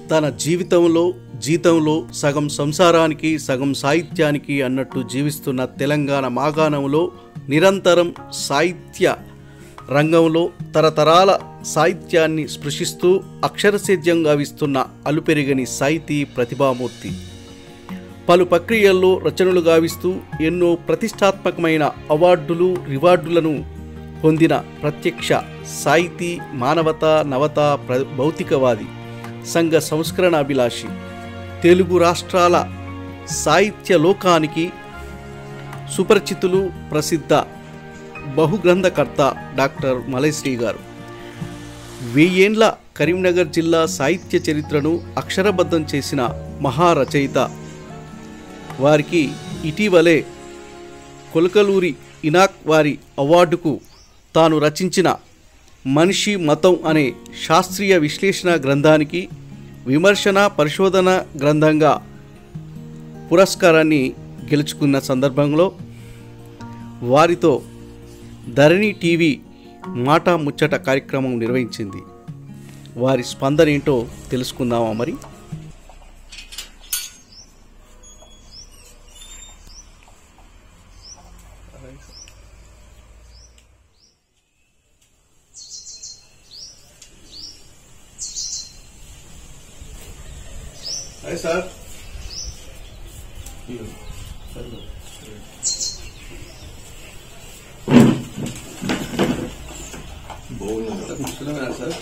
తన జీవితంలో జీతంలో సగం సంసారానికి సగం సాహిత్యానికి అన్నట్టు జీవిస్తున్న తెలంగాణ మాగాణంలో నిరంతరం సాహిత్య రంగంలో తరతరాల సాహిత్యాన్ని స్పృశిస్తూ అక్షరసేద్యం గావిస్తున్న అలుపెరిగని సాహితీ ప్రతిభామూర్తి పలు ప్రక్రియల్లో రచనలు గావిస్తూ ఎన్నో ప్రతిష్టాత్మకమైన అవార్డులు రివార్డులను పొందిన ప్రత్యక్ష సాహితీ మానవత నవత ప్ర భౌతికవాది సంఘ సంస్కరణ అభిలాషి తెలుగు రాష్ట్రాల సాహిత్య లోకానికి సుపరిచితులు ప్రసిద్ధ బహుగ్రంథకర్త డాక్టర్ మలైశ్రీ గారు వెయ్యేండ్ల కరీంనగర్ జిల్లా సాహిత్య చరిత్రను అక్షరబద్ధం చేసిన మహారచయిత వారికి ఇటీవలే కొలకలూరి ఇనాక్ వారి అవార్డుకు తాను రచించిన మనిషి మతం అనే శాస్త్రీయ విశ్లేషణ గ్రంథానికి విమర్శన పరిశోధన గ్రంథంగా పురస్కారాన్ని గెలుచుకున్న సందర్భంలో వారితో ధరణి టీవీ మాట ముచ్చట కార్యక్రమం నిర్వహించింది వారి స్పందన ఏంటో తెలుసుకుందామా మరి hi sir sir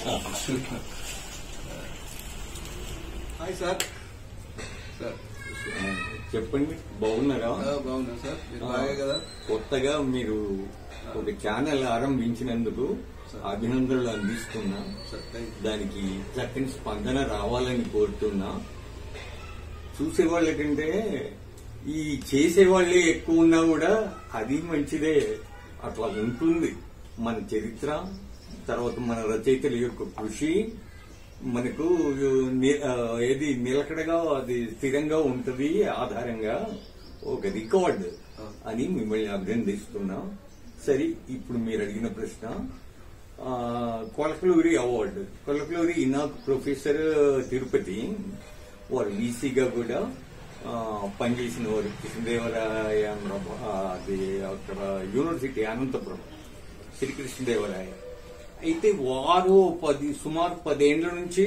hi sir sir చెప్పండి బాగున్నారా బాగున్నా సార్ మీరు బాగా కదా కొత్తగా మీరు ఒక ఛానల్ ఆరంభించినందుకు అభినందనలు అందిస్తున్నా సార్ థ్యాంక్ దానికి చక్కని స్పందన రావాలని కోరుతున్నా చూసేవాళ్ళ కంటే ఈ చేసేవాళ్ళే ఎక్కువ ఉన్నా కూడా అది మంచిదే అట్లా ఉంటుంది మన చరిత్ర తర్వాత మన రచయితల యొక్క కృషి మనకు ని- ఆ, ఏది నిలకడగా అది స్థిరంగా ఉంటది ఆధారంగా ఒక రికార్డ్ అని మిమ్మల్ని అభినందిస్తున్నా సరే ఇప్పుడు మీరు అడిగిన ప్రశ్న ఆ, కొలకలూరి అవార్డు కొలకలూరి ఇనాక్ ప్రొఫెసర్ తిరుపతి వారు వీసీగా కూడా ఆ, పనిచేసిన వారు కృష్ణదేవరాయ ఆ, అది అక్కడ యూనివర్సిటీ అనంతపురం శ్రీకృష్ణదేవరాయ అయితే వారు పది సుమారు పదేండ్ల నుంచి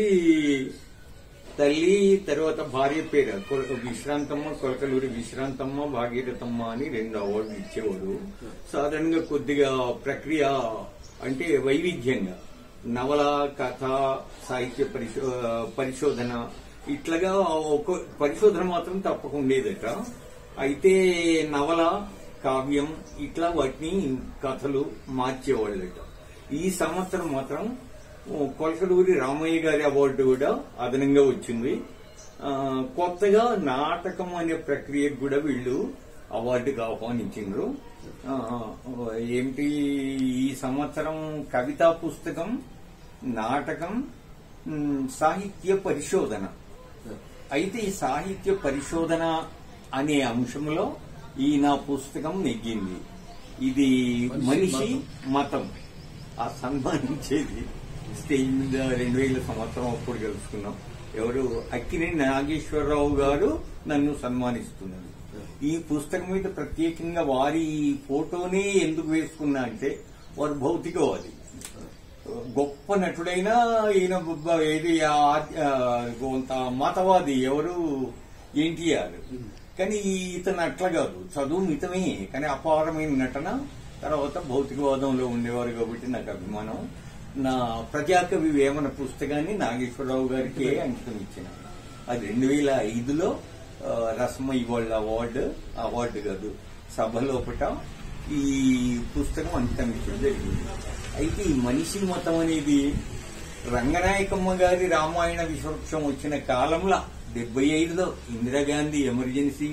తల్లి తర్వాత భార్య పేరు కొల- విశ్రాంతమ్మ కొలకలూరి విశ్రాంతమ్మ భాగీరథమ్మ అని రెండు అవార్డులు ఇచ్చేవాడు సాధారణంగా కొద్దిగా ప్రక్రియ అంటే వైవిధ్యంగా నవల కథ సాహిత్య పరిశో పరిశోధన ఇట్లాగా ఒక పరిశోధన మాత్రం తప్పకుండా ఉండేదట అయితే నవల కావ్యం ఇట్లా వాటిని కథలు మార్చేవాళ్ళట ఈ సంవత్సరం మాత్రం ఓ, కొలకలూరి రామయ్య గారి అవార్డు కూడా అదనంగా వచ్చింది ఆ, కొత్తగా నాటకం అనే ప్రక్రియకు కూడా వీళ్ళు అవార్డుకు ఆహ్వానించిండ్రు ఆ, ఏమిటి ఈ సంవత్సరం కవితా పుస్తకం నాటకం ఉమ్, సాహిత్య పరిశోధన అయితే ఈ సాహిత్య పరిశోధన అనే అంశంలో ఈ నా పుస్తకం నెగ్గింది ఇది మనిషి మతం ఆ సన్మానించేది స్టేజ్ మీద రెండు వేల సంవత్సరం అప్పుడు గెలుచుకున్నాం ఎవరు అక్కినేని నాగేశ్వరరావు గారు నన్ను సన్మానిస్తున్నారు ఈ పుస్తకం మీద ప్రత్యేకంగా వారి ఫోటోనే ఎందుకు వేసుకున్నా అంటే వారు భౌతికవాది గొప్ప నటుడైనా ఈయన బొబ్బ- ఏది ఆ- ఆ, కొంత మతవాది ఎవరు ఎన్టీఆర్ కానీ ఇతను అట్లా కాదు చదువు మితమే కానీ అపారమైన నటన తర్వాత భౌతికవాదంలో ఉండేవారు కాబట్టి నాకు అభిమానం నా ప్రజాకవి వేమన పుస్తకాన్ని నాగేశ్వరరావు గారికి అంకితం ఇచ్చిన అది రెండు వేల ఐదులో ఆ, రస్మ ఇవాళ అవార్డు అవార్డు కాదు సభ లోపట ఈ పుస్తకం అంకితం ఇచ్చడం జరిగింది అయితే ఈ మనిషి మతం అనేది రంగనాయకమ్మ గారి రామాయణ విశ్వక్షం వచ్చిన కాలంలో డెబ్బై ఐదులో ఇందిరాగాంధీ ఎమర్జెన్సీ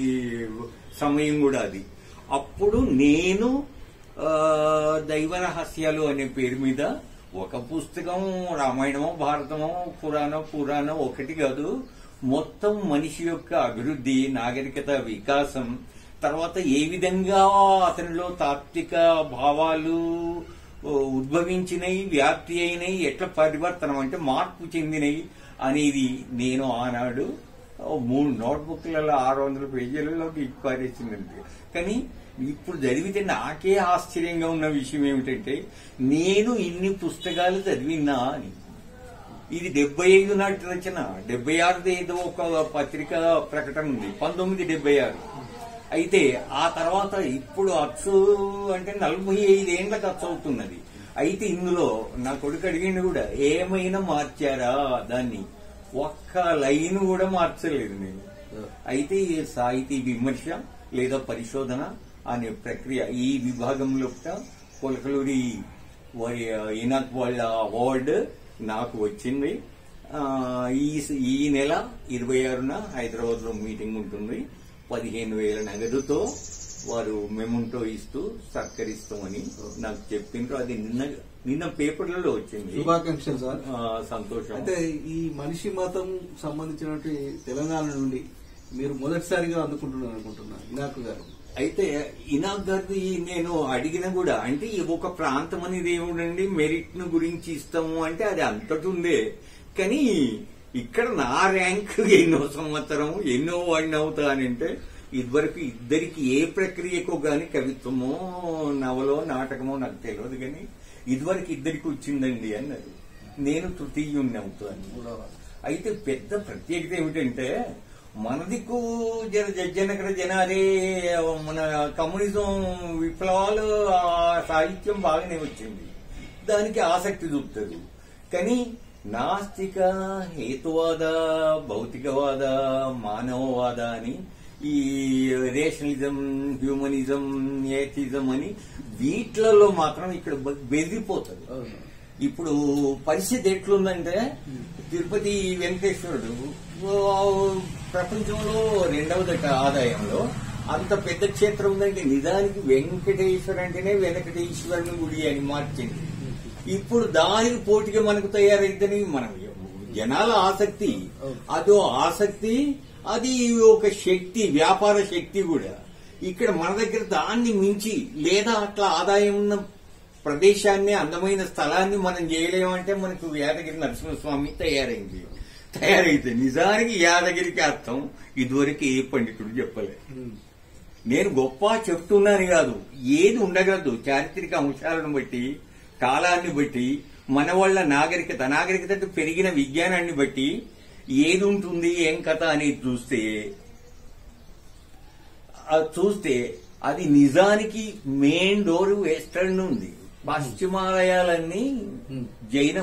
సమయం కూడా అది అప్పుడు నేను ఆ, దైవ రహస్యాలు అనే పేరు మీద ఒక పుస్తకం రామాయణమో భారతమో పురాణం పురాణం ఒకటి కాదు మొత్తం మనిషి యొక్క అభివృద్ధి నాగరికత వికాసం తర్వాత ఏ విధంగా అతనిలో తాత్విక భావాలు ఓ, ఉద్భవించినవి వ్యాప్తి అయినవి ఎట్లా పరివర్తనం అంటే మార్పు చెందినవి అనేది నేను ఆనాడు ఓ మూడు నోట్బుక్లలో ఆరు వందల పేజీలలోకి పారేసిందండి కానీ ఇప్పుడు జరిగితే నాకే ఆశ్చర్యంగా ఉన్న విషయం ఏమిటంటే నేను ఇన్ని పుస్తకాలు చదివినా అని ఇది డెబ్బై ఐదు నాటి రచన డెబ్బై ఆరుది ఏదో ఒక పత్రిక ప్రకటన ఉంది పంతొమ్మిది డెబ్బై ఆరు అయితే ఆ తర్వాత ఇప్పుడు అచ్చు అంటే నలభై ఐదేళ్లకు అచ్చు అవుతున్నది అయితే ఇందులో నా కొడుకు అడిగిండు కూడా ఏమైనా మార్చారా దాన్ని ఒక్క లైన్ కూడా మార్చలేదు నేను అయితే ఈ సాహితీ విమర్శ లేదా పరిశోధన అనే ప్రక్రియ ఈ విభాగంలో కొలకలూరి వారి ఈనాక్ వాళ్ళ అవార్డు నాకు వచ్చింది ఆ, ఈ ఈ నెల ఇరవై ఆరున హైదరాబాద్ లో మీటింగ్ ఉంటుంది పదిహేను వేల నగదుతో వారు మెమంటో ఇస్తూ సత్కరిస్తామని నాకు చెప్పిండ్రు అది నిన్న నిన్న పేపర్లలో వచ్చింది శుభాకాంక్షలు సార్ ఆ, సంతోషం అయితే ఈ మనిషి మతం సంబంధించినటువంటి తెలంగాణ నుండి మీరు మొదటిసారిగా అందుకుంటున్నారు అనుకుంటున్నాను ఇనాకు గారు అయితే ఇనాక్ గారిది నేను అడిగిన కూడా అంటే ఈ ఒక ప్రాంతం అనేది ఏముండండి మెరిట్ ను గురించి ఇస్తాము అంటే అది అంతటి ఉందే కానీ ఇక్కడ నా ర్యాంక్ ఎన్నో సంవత్సరం ఎన్నో వాడిని అవుతా అని అంటే ఇదివరకు ఇద్దరికి ఏ ప్రక్రియకో గాని కవిత్వమో నవలో నాటకమో నాకు తెలియదు కానీ ఇదివరకు ఇద్దరికి వచ్చిందండి అన్నది నేను తృతీయుణ్ణి అవుతాను అయితే పెద్ద ప్రత్యేకత ఏమిటంటే మనదికు జన జనకర జనాలే మన కమ్యూనిజం విప్లవాలు ఆ సాహిత్యం బాగానే వచ్చింది దానికి ఆసక్తి చూపుతారు కానీ నాస్తిక హేతువాద భౌతికవాద మానవవాద అని ఈ రేషనలిజం హ్యూమనిజం ఏథిజం అని వీటిలలో మాత్రం ఇక్కడ బ- బెదిరిపోతారు ఇప్పుడు పరిస్థితి ఎట్లుందంటే తిరుపతి వెంకటేశ్వరుడు ఓ, ప్రపంచంలో రెండవదట ఆదాయంలో అంత పెద్ద క్షేత్రం ఉందంటే నిజానికి వెంకటేశ్వర అంటేనే వెంకటేశ్వరుని గుడి అని మార్చింది ఇప్పుడు దానికి పోటీగా మనకు తయారైద్దని మనం జనాల ఆసక్తి అదో ఆసక్తి అది ఒక శక్తి వ్యాపార శక్తి కూడా ఇక్కడ మన దగ్గర దాన్ని మించి లేదా అట్లా ఆదాయం ఉన్న ప్రదేశాన్ని అందమైన స్థలాన్ని మనం చేయలేమంటే మనకు యాదగిరి నరసింహస్వామి తయారైంది తయారైతే నిజానికి యాదగిరికి అర్థం ఇదివరకు ఏ పండితుడు చెప్పలే నేను గొప్ప చెప్తున్నాను కాదు ఏది ఉండగలదు చారిత్రక అంశాలను బట్టి కాలాన్ని బట్టి మన వాళ్ళ నాగరికత నాగరికత అంటే పెరిగిన విజ్ఞానాన్ని బట్టి ఏది ఉంటుంది ఏం కథ అనేది చూస్తే అది చూస్తే అది నిజానికి మెయిన్ డోర్ వెస్టర్న్ ఉంది పశ్చిమాలయాలన్నీ జైనం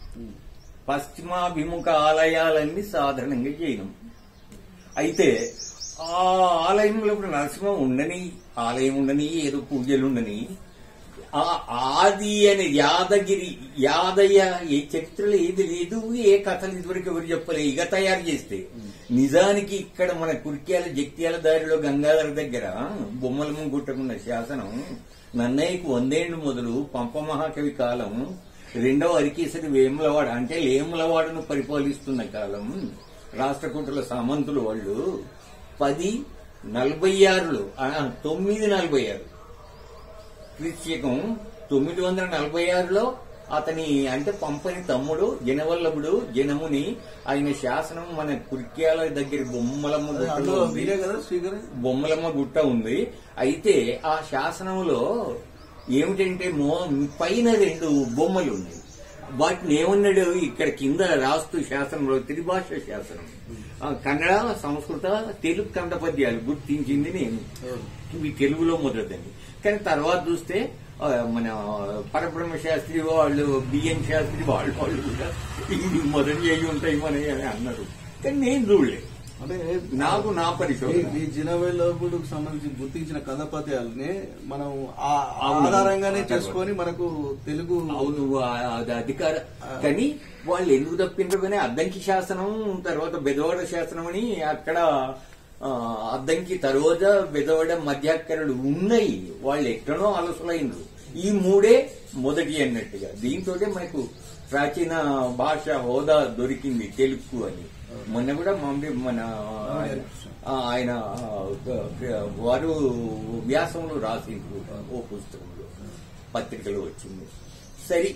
పశ్చిమాభిముఖ ఆలయాలన్నీ సాధారణంగా జైనం అయితే ఆ ఆలయంలో ఇప్పుడు నరసింహం ఉండని ఆలయం ఉండని ఏదో పూజలు ఉండని ఆ ఆది అనే యాదగిరి యాదయ్య ఏ చరిత్రలో ఏది లేదు ఏ కథలు ఇదివరకు ఎవరు చెప్పలే ఇక తయారు చేస్తే నిజానికి ఇక్కడ మన కుర్క్యాల జక్త్యాల దారిలో గంగాధర దగ్గర బొమ్మలమ్మ గుట్టకున్న శాసనం నన్నయ్యకు వందేళ్లు మొదలు పంప మహాకవి కాలం రెండవ అరికేసరి వేములవాడ అంటే లేములవాడను పరిపాలిస్తున్న కాలం రాష్ట్రకూటుల సామంతులు వాళ్ళు పది నలభై ఆరులో ఆ, తొమ్మిది నలభై ఆరు క్రిస్యకం తొమ్మిది వందల నలభై ఆరులో అతని అంటే పంపని తమ్ముడు జనవల్లభుడు జనముని ఆయన శాసనం మన కుర్క్యాల దగ్గర బొమ్మలమ్మ గుట్టలో అందులో ఉంది. మీరే కదా స్పీకర్ బొమ్మలమ్మ గుట్ట ఉంది అయితే ఆ శాసనంలో ఏమిటంటే మో పైన రెండు బొమ్మలు ఉన్నాయి వాటిని ఏమన్నాడు ఇక్కడ కింద రాస్తూ శాసనంలో త్రిభాష శాసనం ఆ, కన్నడ సంస్కృత తెలుగు కండ పద్యాలు గుర్తించింది నేను ఇవి తెలుగులో మొదటిదని కానీ తర్వాత చూస్తే ఆ, మన పరబ్రహ్మ శాస్త్రి వాళ్ళు బిఎం శాస్త్రి వాళ్ళు వాళ్ళు కూడా ఇవి మొదటి అయి ఉంటాయి మన అని అన్నారు కానీ నేను చూడలేదు అంటే నాకు నా పరిశోధన ఈ జినవేలకుడు సంబంధించి గుర్తించిన కథపద్యాలని మనం ఆ అవును. ఆధారంగానే చేసుకొని మనకు తెలుగు అవును ఆ- అది అధికార కానీ వాళ్ళు ఎందుకు తప్పిండ్రు కానీ అద్దంకి శాసనం తర్వాత బెదవాడ శాసనం అని అక్కడ ఆ, అద్దంకి తర్వాత బెదవాడ మధ్యాక్కరుడు ఉన్నాయి వాళ్ళు ఎక్కడో అలసలైనరు ఈ మూడే మొదటి అన్నట్టుగా దీంతో మనకు ప్రాచీన భాష హోదా దొరికింది తెలుగు అని మొన్న కూడా మమ్మీ మన ఆ, ఆయన ఆ, వారు వ్యాసంలో రాసిండ్రు ఓ పుస్తకంలో పత్రికలో వచ్చింది సరే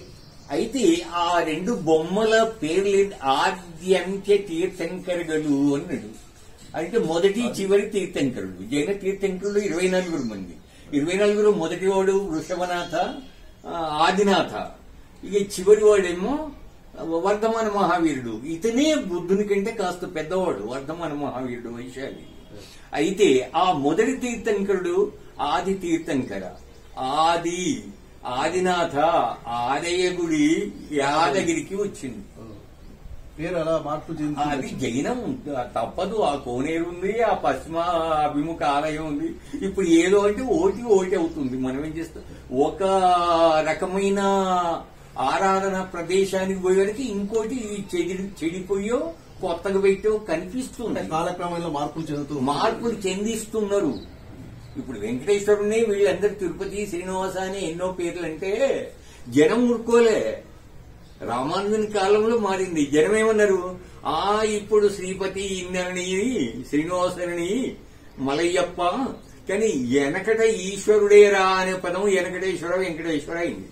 అయితే ఆ రెండు బొమ్మల పేర్లు ఆద్యంత్య తీర్థంకరుడు అన్నాడు అంటే మొదటి చివరి తీర్థంకరుడు జైన తీర్థంకరుడు ఇరవై నలుగురు మంది ఇరవై నలుగురు మొదటి వాడు వృషభనాథ ఆ, ఆదినాథ ఇక చివరి వాడేమో వర్ధమాన మహావీరుడు ఇతనే బుద్ధుని కంటే కాస్త పెద్దవాడు వర్ధమాన మహావీరుడు వైశాలి అయితే ఆ మొదటి తీర్థంకరుడు ఆది తీర్థంకర ఆది ఆదినాథ ఆదయ గుడి యాదగిరికి వచ్చింది పేరు అలా మార్పు అది చెంది జైనం తప్పదు ఆ కోనేరు ఉంది ఆ పశ్చిమ అభిముఖ ఆలయం ఉంది ఇప్పుడు ఏదో అంటే ఓటి ఓటి అవుతుంది మనం ఏం చేస్తాం ఒక రకమైన ఆరాధన ప్రదేశానికి పోయేవారికి ఇంకోటి చెడి చెడిపోయో కొత్తగా పెట్టో కనిపిస్తుంది కాలక్రమంలో మార్పులు చెందుతూ మార్పులు చెందిస్తున్నారు ఇప్పుడు వెంకటేశ్వరుని వీళ్ళందరూ తిరుపతి శ్రీనివాస అని ఎన్నో పేర్లు అంటే జనం ఊరుకోలే రామానుజుని కాలంలో మారింది జనం ఏమన్నారు ఆ ఇప్పుడు శ్రీపతి ఇన్నని శ్రీనివాసని మలయ్యప్ప కానీ వెనకట ఈశ్వరుడేరా అనే పదం వెనకటేశ్వర వెంకటేశ్వర అయింది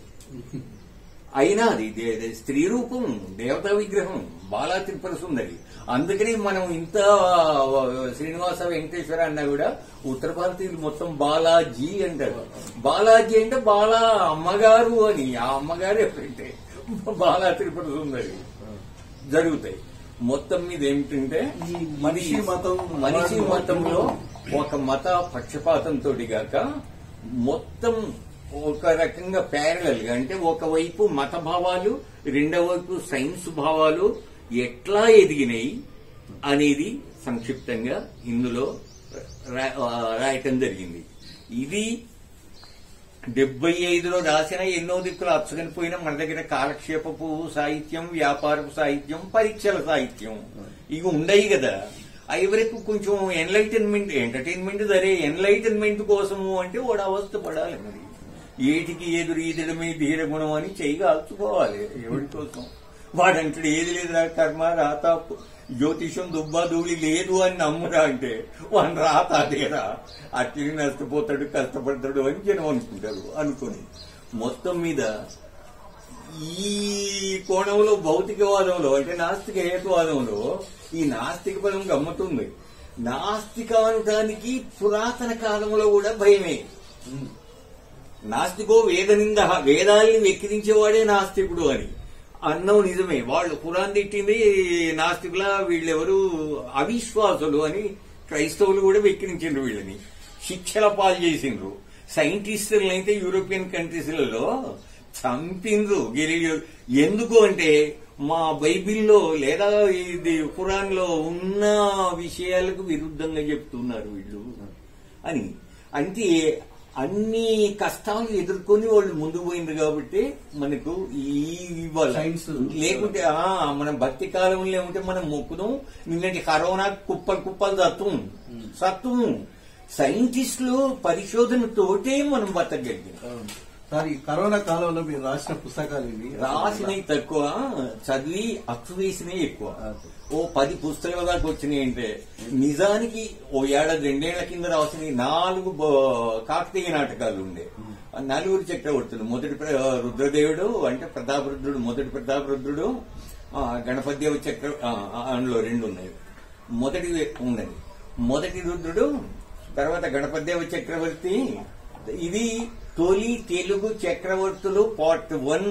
అయినా అది దే- దే- స్త్రీ రూపం దేవతా విగ్రహం బాలా త్రిపుర సుందరి అందుకని మనం ఇంత ఆ, శ్రీనివాస వెంకటేశ్వర అన్నా కూడా ఉత్తర భారతీయులు మొత్తం బాలాజీ అంటారు బాలాజీ అంటే బాలా అమ్మగారు అని ఆ అమ్మగారు ఎప్పుడంటే బాలా త్రిపుర సుందరి జరుగుతాయి మొత్తం మీద ఏమిటంటే ఈ మనిషి మతం మనిషి మతంలో ఒక మత పక్షపాతంతో గాక మొత్తం ఒక రకంగా ప్యారలల్ గా అంటే ఒకవైపు మత భావాలు రెండవ వైపు సైన్స్ భావాలు ఎట్లా ఎదిగినాయి అనేది సంక్షిప్తంగా ఇందులో రా- రాయటం జరిగింది ఇది డెబ్బై ఐదులో రాసిన ఎన్నో దిక్కులు అచ్చుకొని పోయిన మన దగ్గర కాలక్షేపపు సాహిత్యం వ్యాపారపు సాహిత్యం పరీక్షల సాహిత్యం ఇవి ఉండయి కదా అవి వరకు కొంచెం ఎన్లైటన్మెంట్ ఎంటర్టైన్మెంట్ సరే ఎన్లైటన్మెంట్ కోసము అంటే వాడు అవస్థ పడాలి మరి ఏటికి ఎదురు ఈదడమే ధీర గుణం అని చేయి కాల్చుకోవాలి ఎవరి కోసం వాడంటాడు ఏది లేదురా కర్మ రాత జ్యోతిషం దుబ్బా దూళి లేదు అని నమ్మురా అంటే వాడిని రాత అదేరా అట్లనే నష్టపోతాడు కష్టపడతాడు అని జనం అనుకుంటారు అనుకుని మొత్తం మీద ఈ కోణంలో భౌతికవాదంలో అంటే నాస్తిక హేతువాదంలో ఈ నాస్తిక పదం గమ్మతుంది నాస్తికానికి పురాతన కాలంలో కూడా భయమే నాస్తికో వేదనింద వేదాల్ని వెక్కిరించేవాడే నాస్తికుడు అని అన్నం నిజమే వాళ్ళు పురాణం తిట్టింది నాస్తికుల వీళ్ళెవరు అవిశ్వాసులు అని క్రైస్తవులు కూడా వెక్కిరించిండ్రు వీళ్ళని శిక్షల పాలు చేసిండ్రు సైంటిస్టులను అయితే యూరోపియన్ కంట్రీస్లలో చంపిండ్రు గెలీలియో ఎందుకు అంటే మా బైబిల్లో లేదా ఇది ఖురాన్లో ఉన్న విషయాలకు విరుద్ధంగా చెప్తున్నారు వీళ్ళు అని అంటే అన్ని కష్టాలు ఎదుర్కొని వాళ్ళు ముందుకు పోయిండ్రు కాబట్టి మనకు ఈ ఇవాళ Science. లేకుంటే ఆ మనం భక్తి కాలంలో ఉంటే మనం మొక్కుదాం నిన్నటి కరోనా కుప్పలు కుప్పలు సత్వం సత్వం సైంటిస్టులు పరిశోధనతోటే మనం బతకగలిగాం సార్ ఈ కరోనా కాలంలో మీరు రాసిన పుస్తకాలు ఇవి రాసినవి తక్కువ చదివి అచ్చు వేసినవి ఎక్కువ అదే. ఓ పది పుస్తకాల దాకా వచ్చినాయి అంటే నిజానికి ఓ ఏడాది రెండేళ్ల కింద రాసిన నాలుగు బ- కాకతీయ నాటకాలు ఉండే ఆ నలుగురు చక్రవర్తులు మొదటి ప్ర- రుద్రదేవుడు అంటే ప్రతాపరుద్రుడు మొదటి ప్రతాపరుద్రుడు ఆ, గణపతిదేవ చక్ర ఆ, ఆ, అందులో రెండు ఉన్నాయి మొదటి ఉన్నది మొదటి రుద్రుడు తర్వాత గణపతిదేవ చక్రవర్తి ఇది తొలి తెలుగు చక్రవర్తులు పార్ట్ వన్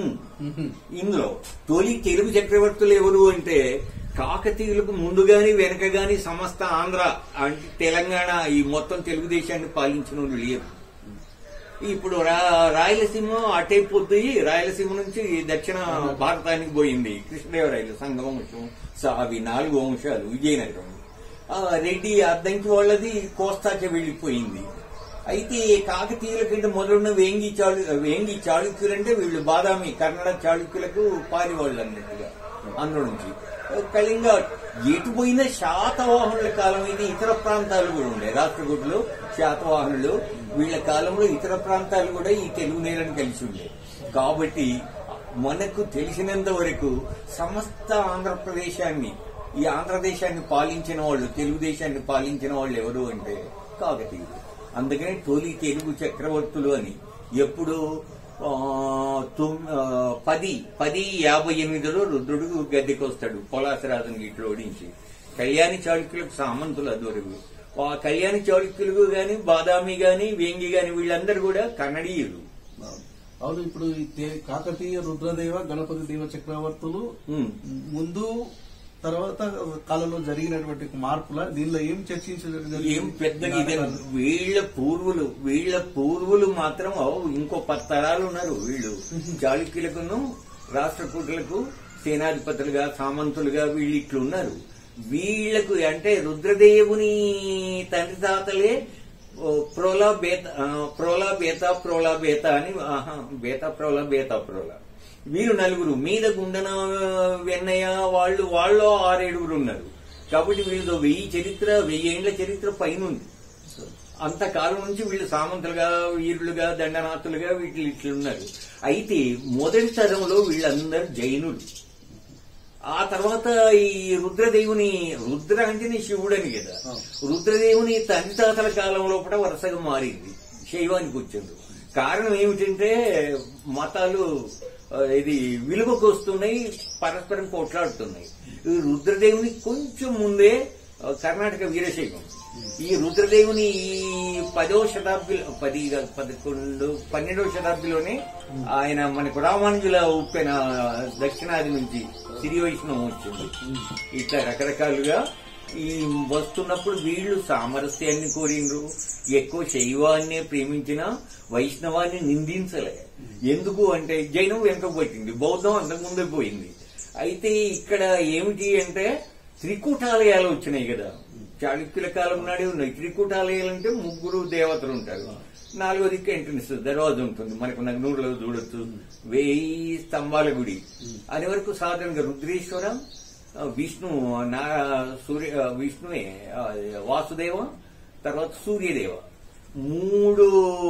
ఇందులో తొలి తెలుగు చక్రవర్తులు ఎవరు అంటే కాకతీయులకు ముందుగాని వెనకగాని సమస్త ఆంధ్ర అంటే తెలంగాణ ఈ మొత్తం తెలుగుదేశాన్ని పాలించిన వాళ్ళు లేరు ఇప్పుడు రా- రాయలసీమ అటైపోద్ది రాయలసీమ నుంచి దక్షిణ భారతానికి పోయింది కృష్ణదేవరాయలు సంఘ వంశం స- అవి నాలుగు వంశాలు విజయనగరం ఆ, రెడ్డి అద్దంకి వాళ్ళది కోస్తాకి వెళ్లిపోయింది అయితే కాకతీయుల కింద మొదలున్న వేంగి చాళు వేంగి చాళుక్యులంటే వీళ్ళు బాదామి కన్నడ చాళుక్యులకు పారివాళ్ళు అన్నట్టుగా అందులో నుంచి కళింగ ఎటు పోయినా శాతవాహనుల కాలం ఇది ఇతర ప్రాంతాలు కూడా ఉండే రాష్ట్రకూటులు శాతవాహనులు వీళ్ళ కాలంలో ఇతర ప్రాంతాలు కూడా ఈ తెలుగు నేలను కలిసి ఉండే కాబట్టి మనకు తెలిసినంత వరకు సమస్త ఆంధ్రప్రదేశాన్ని ఈ ఆంధ్రదేశాన్ని పాలించిన వాళ్ళు తెలుగుదేశాన్ని పాలించిన వాళ్ళు ఎవరు అంటే కాకతీయులు అందుకని తొలి తెలుగు చక్రవర్తులు అని ఎప్పుడు ఆ, తొమ్- ఆ, పది పది యాభై ఎనిమిదిలో రుద్రుడు గద్దెకి వస్తాడు పొలాసరాజుని ఇట్లా ఓడించి కళ్యాణి చాళుక్యులకు సామంతులు అదోరుగు ఆ కళ్యాణి చాళుక్యులకు గాని బాదామి గాని వేంగి గాని వీళ్ళందరూ కూడా కన్నడీయులు అవును ఇప్పుడు ఈ తే- కాకతీయ రుద్రదేవ గణపతి దేవ చక్రవర్తులు ఉమ్. ముందు తర్వాత కాలంలో జరిగినటువంటి మార్పుల దీనిలో ఏం చర్చించడం జరిగింది? ఏం పెద్దగా ఇదే నాటకాలు. వీళ్ళ పూర్వులు వీళ్ళ పూర్వులు మాత్రం ఓ, ఇంకో పది తరాలు ఉన్నారు వీళ్ళు చాళుక్యులకును రాష్ట్రకూటులకు సేనాధిపతులుగా సామంతులుగా వీళ్ళు ఇట్లున్నారు వీళ్లకు అంటే రుద్రదేవుని తండ్రి తాతలే ఓ, ప్రోలా బేత ఆ, ప్రోలా బేత ప్రోలా బేత అని ఆహా, బేత ప్రోలా బేత ప్రోలా వీరు నలుగురు మీద గుండన వెన్నయ్య వాళ్ళు వాళ్ళు ఆరేడుగురు ఉన్నారు కాబట్టి వీళ్ళతో వెయ్యి చరిత్ర వెయ్యి ఏండ్ల చరిత్ర పైన ఉంది అంతకాలం నుంచి వీళ్ళు సామంతులుగా వీరులుగా దండనాథులుగా వీళ్ళు ఇట్లున్నారు అయితే మొదటి తరంలో వీళ్ళందరూ జైనులు ఆ తర్వాత ఈ రుద్రదేవుని రుద్ర అంటేనే శివుడని కదా రుద్రదేవుని తండ్రి తాతల కాలం లోపల వరుసగా మారింది శైవానికి వచ్చింది కారణం ఏమిటంటే మతాలు ఆ, ఇది విలువకు వస్తున్నాయి పరస్పరం కొట్లాడుతున్నాయి ఈ రుద్రదేవుని కొంచెం ముందే ఆ, కర్ణాటక వీరశైవం ఈ రుద్రదేవుని ఈ పదో శతాబ్దిలో పది కాదు, పదకొండు పన్నెండవ శతాబ్దిలోనే ఆయన మనకు రామానుజుల ఉప్పెన దక్షిణాది నుంచి సిరి వైష్ణవం వచ్చింది ఇట్లా రకరకాలుగా ఈ వస్తున్నప్పుడు వీళ్ళు సామరస్యాన్ని కోరిండ్రు ఎక్కువ శైవాన్నే ప్రేమించిన వైష్ణవాన్ని నిందించలే ఎందుకు అంటే జైనం వెనుకకు పట్టింది బౌద్ధం అంతకుముందే పోయింది అయితే ఇక్కడ ఏమిటి అంటే త్రికూటాలయాలు వచ్చినాయి కదా చాళుక్యుల కాలం నాడే ఉన్నాయి త్రికూటాలయాలు అంటే ముగ్గురు దేవతలు ఉంటారు నాలుగో దిక్కు ఎంట్రన్స్ దర్వాజ ఉంటుంది మనకు నగ్నూరులో చూడొచ్చు వెయ్యి స్తంభాల గుడి అది వరకు సాధారణంగా రుద్రేశ్వర ఆ, విష్ణు నా సూర్య ఆ, విష్ణువే ఆ, వాసుదేవ తర్వాత సూర్యదేవ మూడు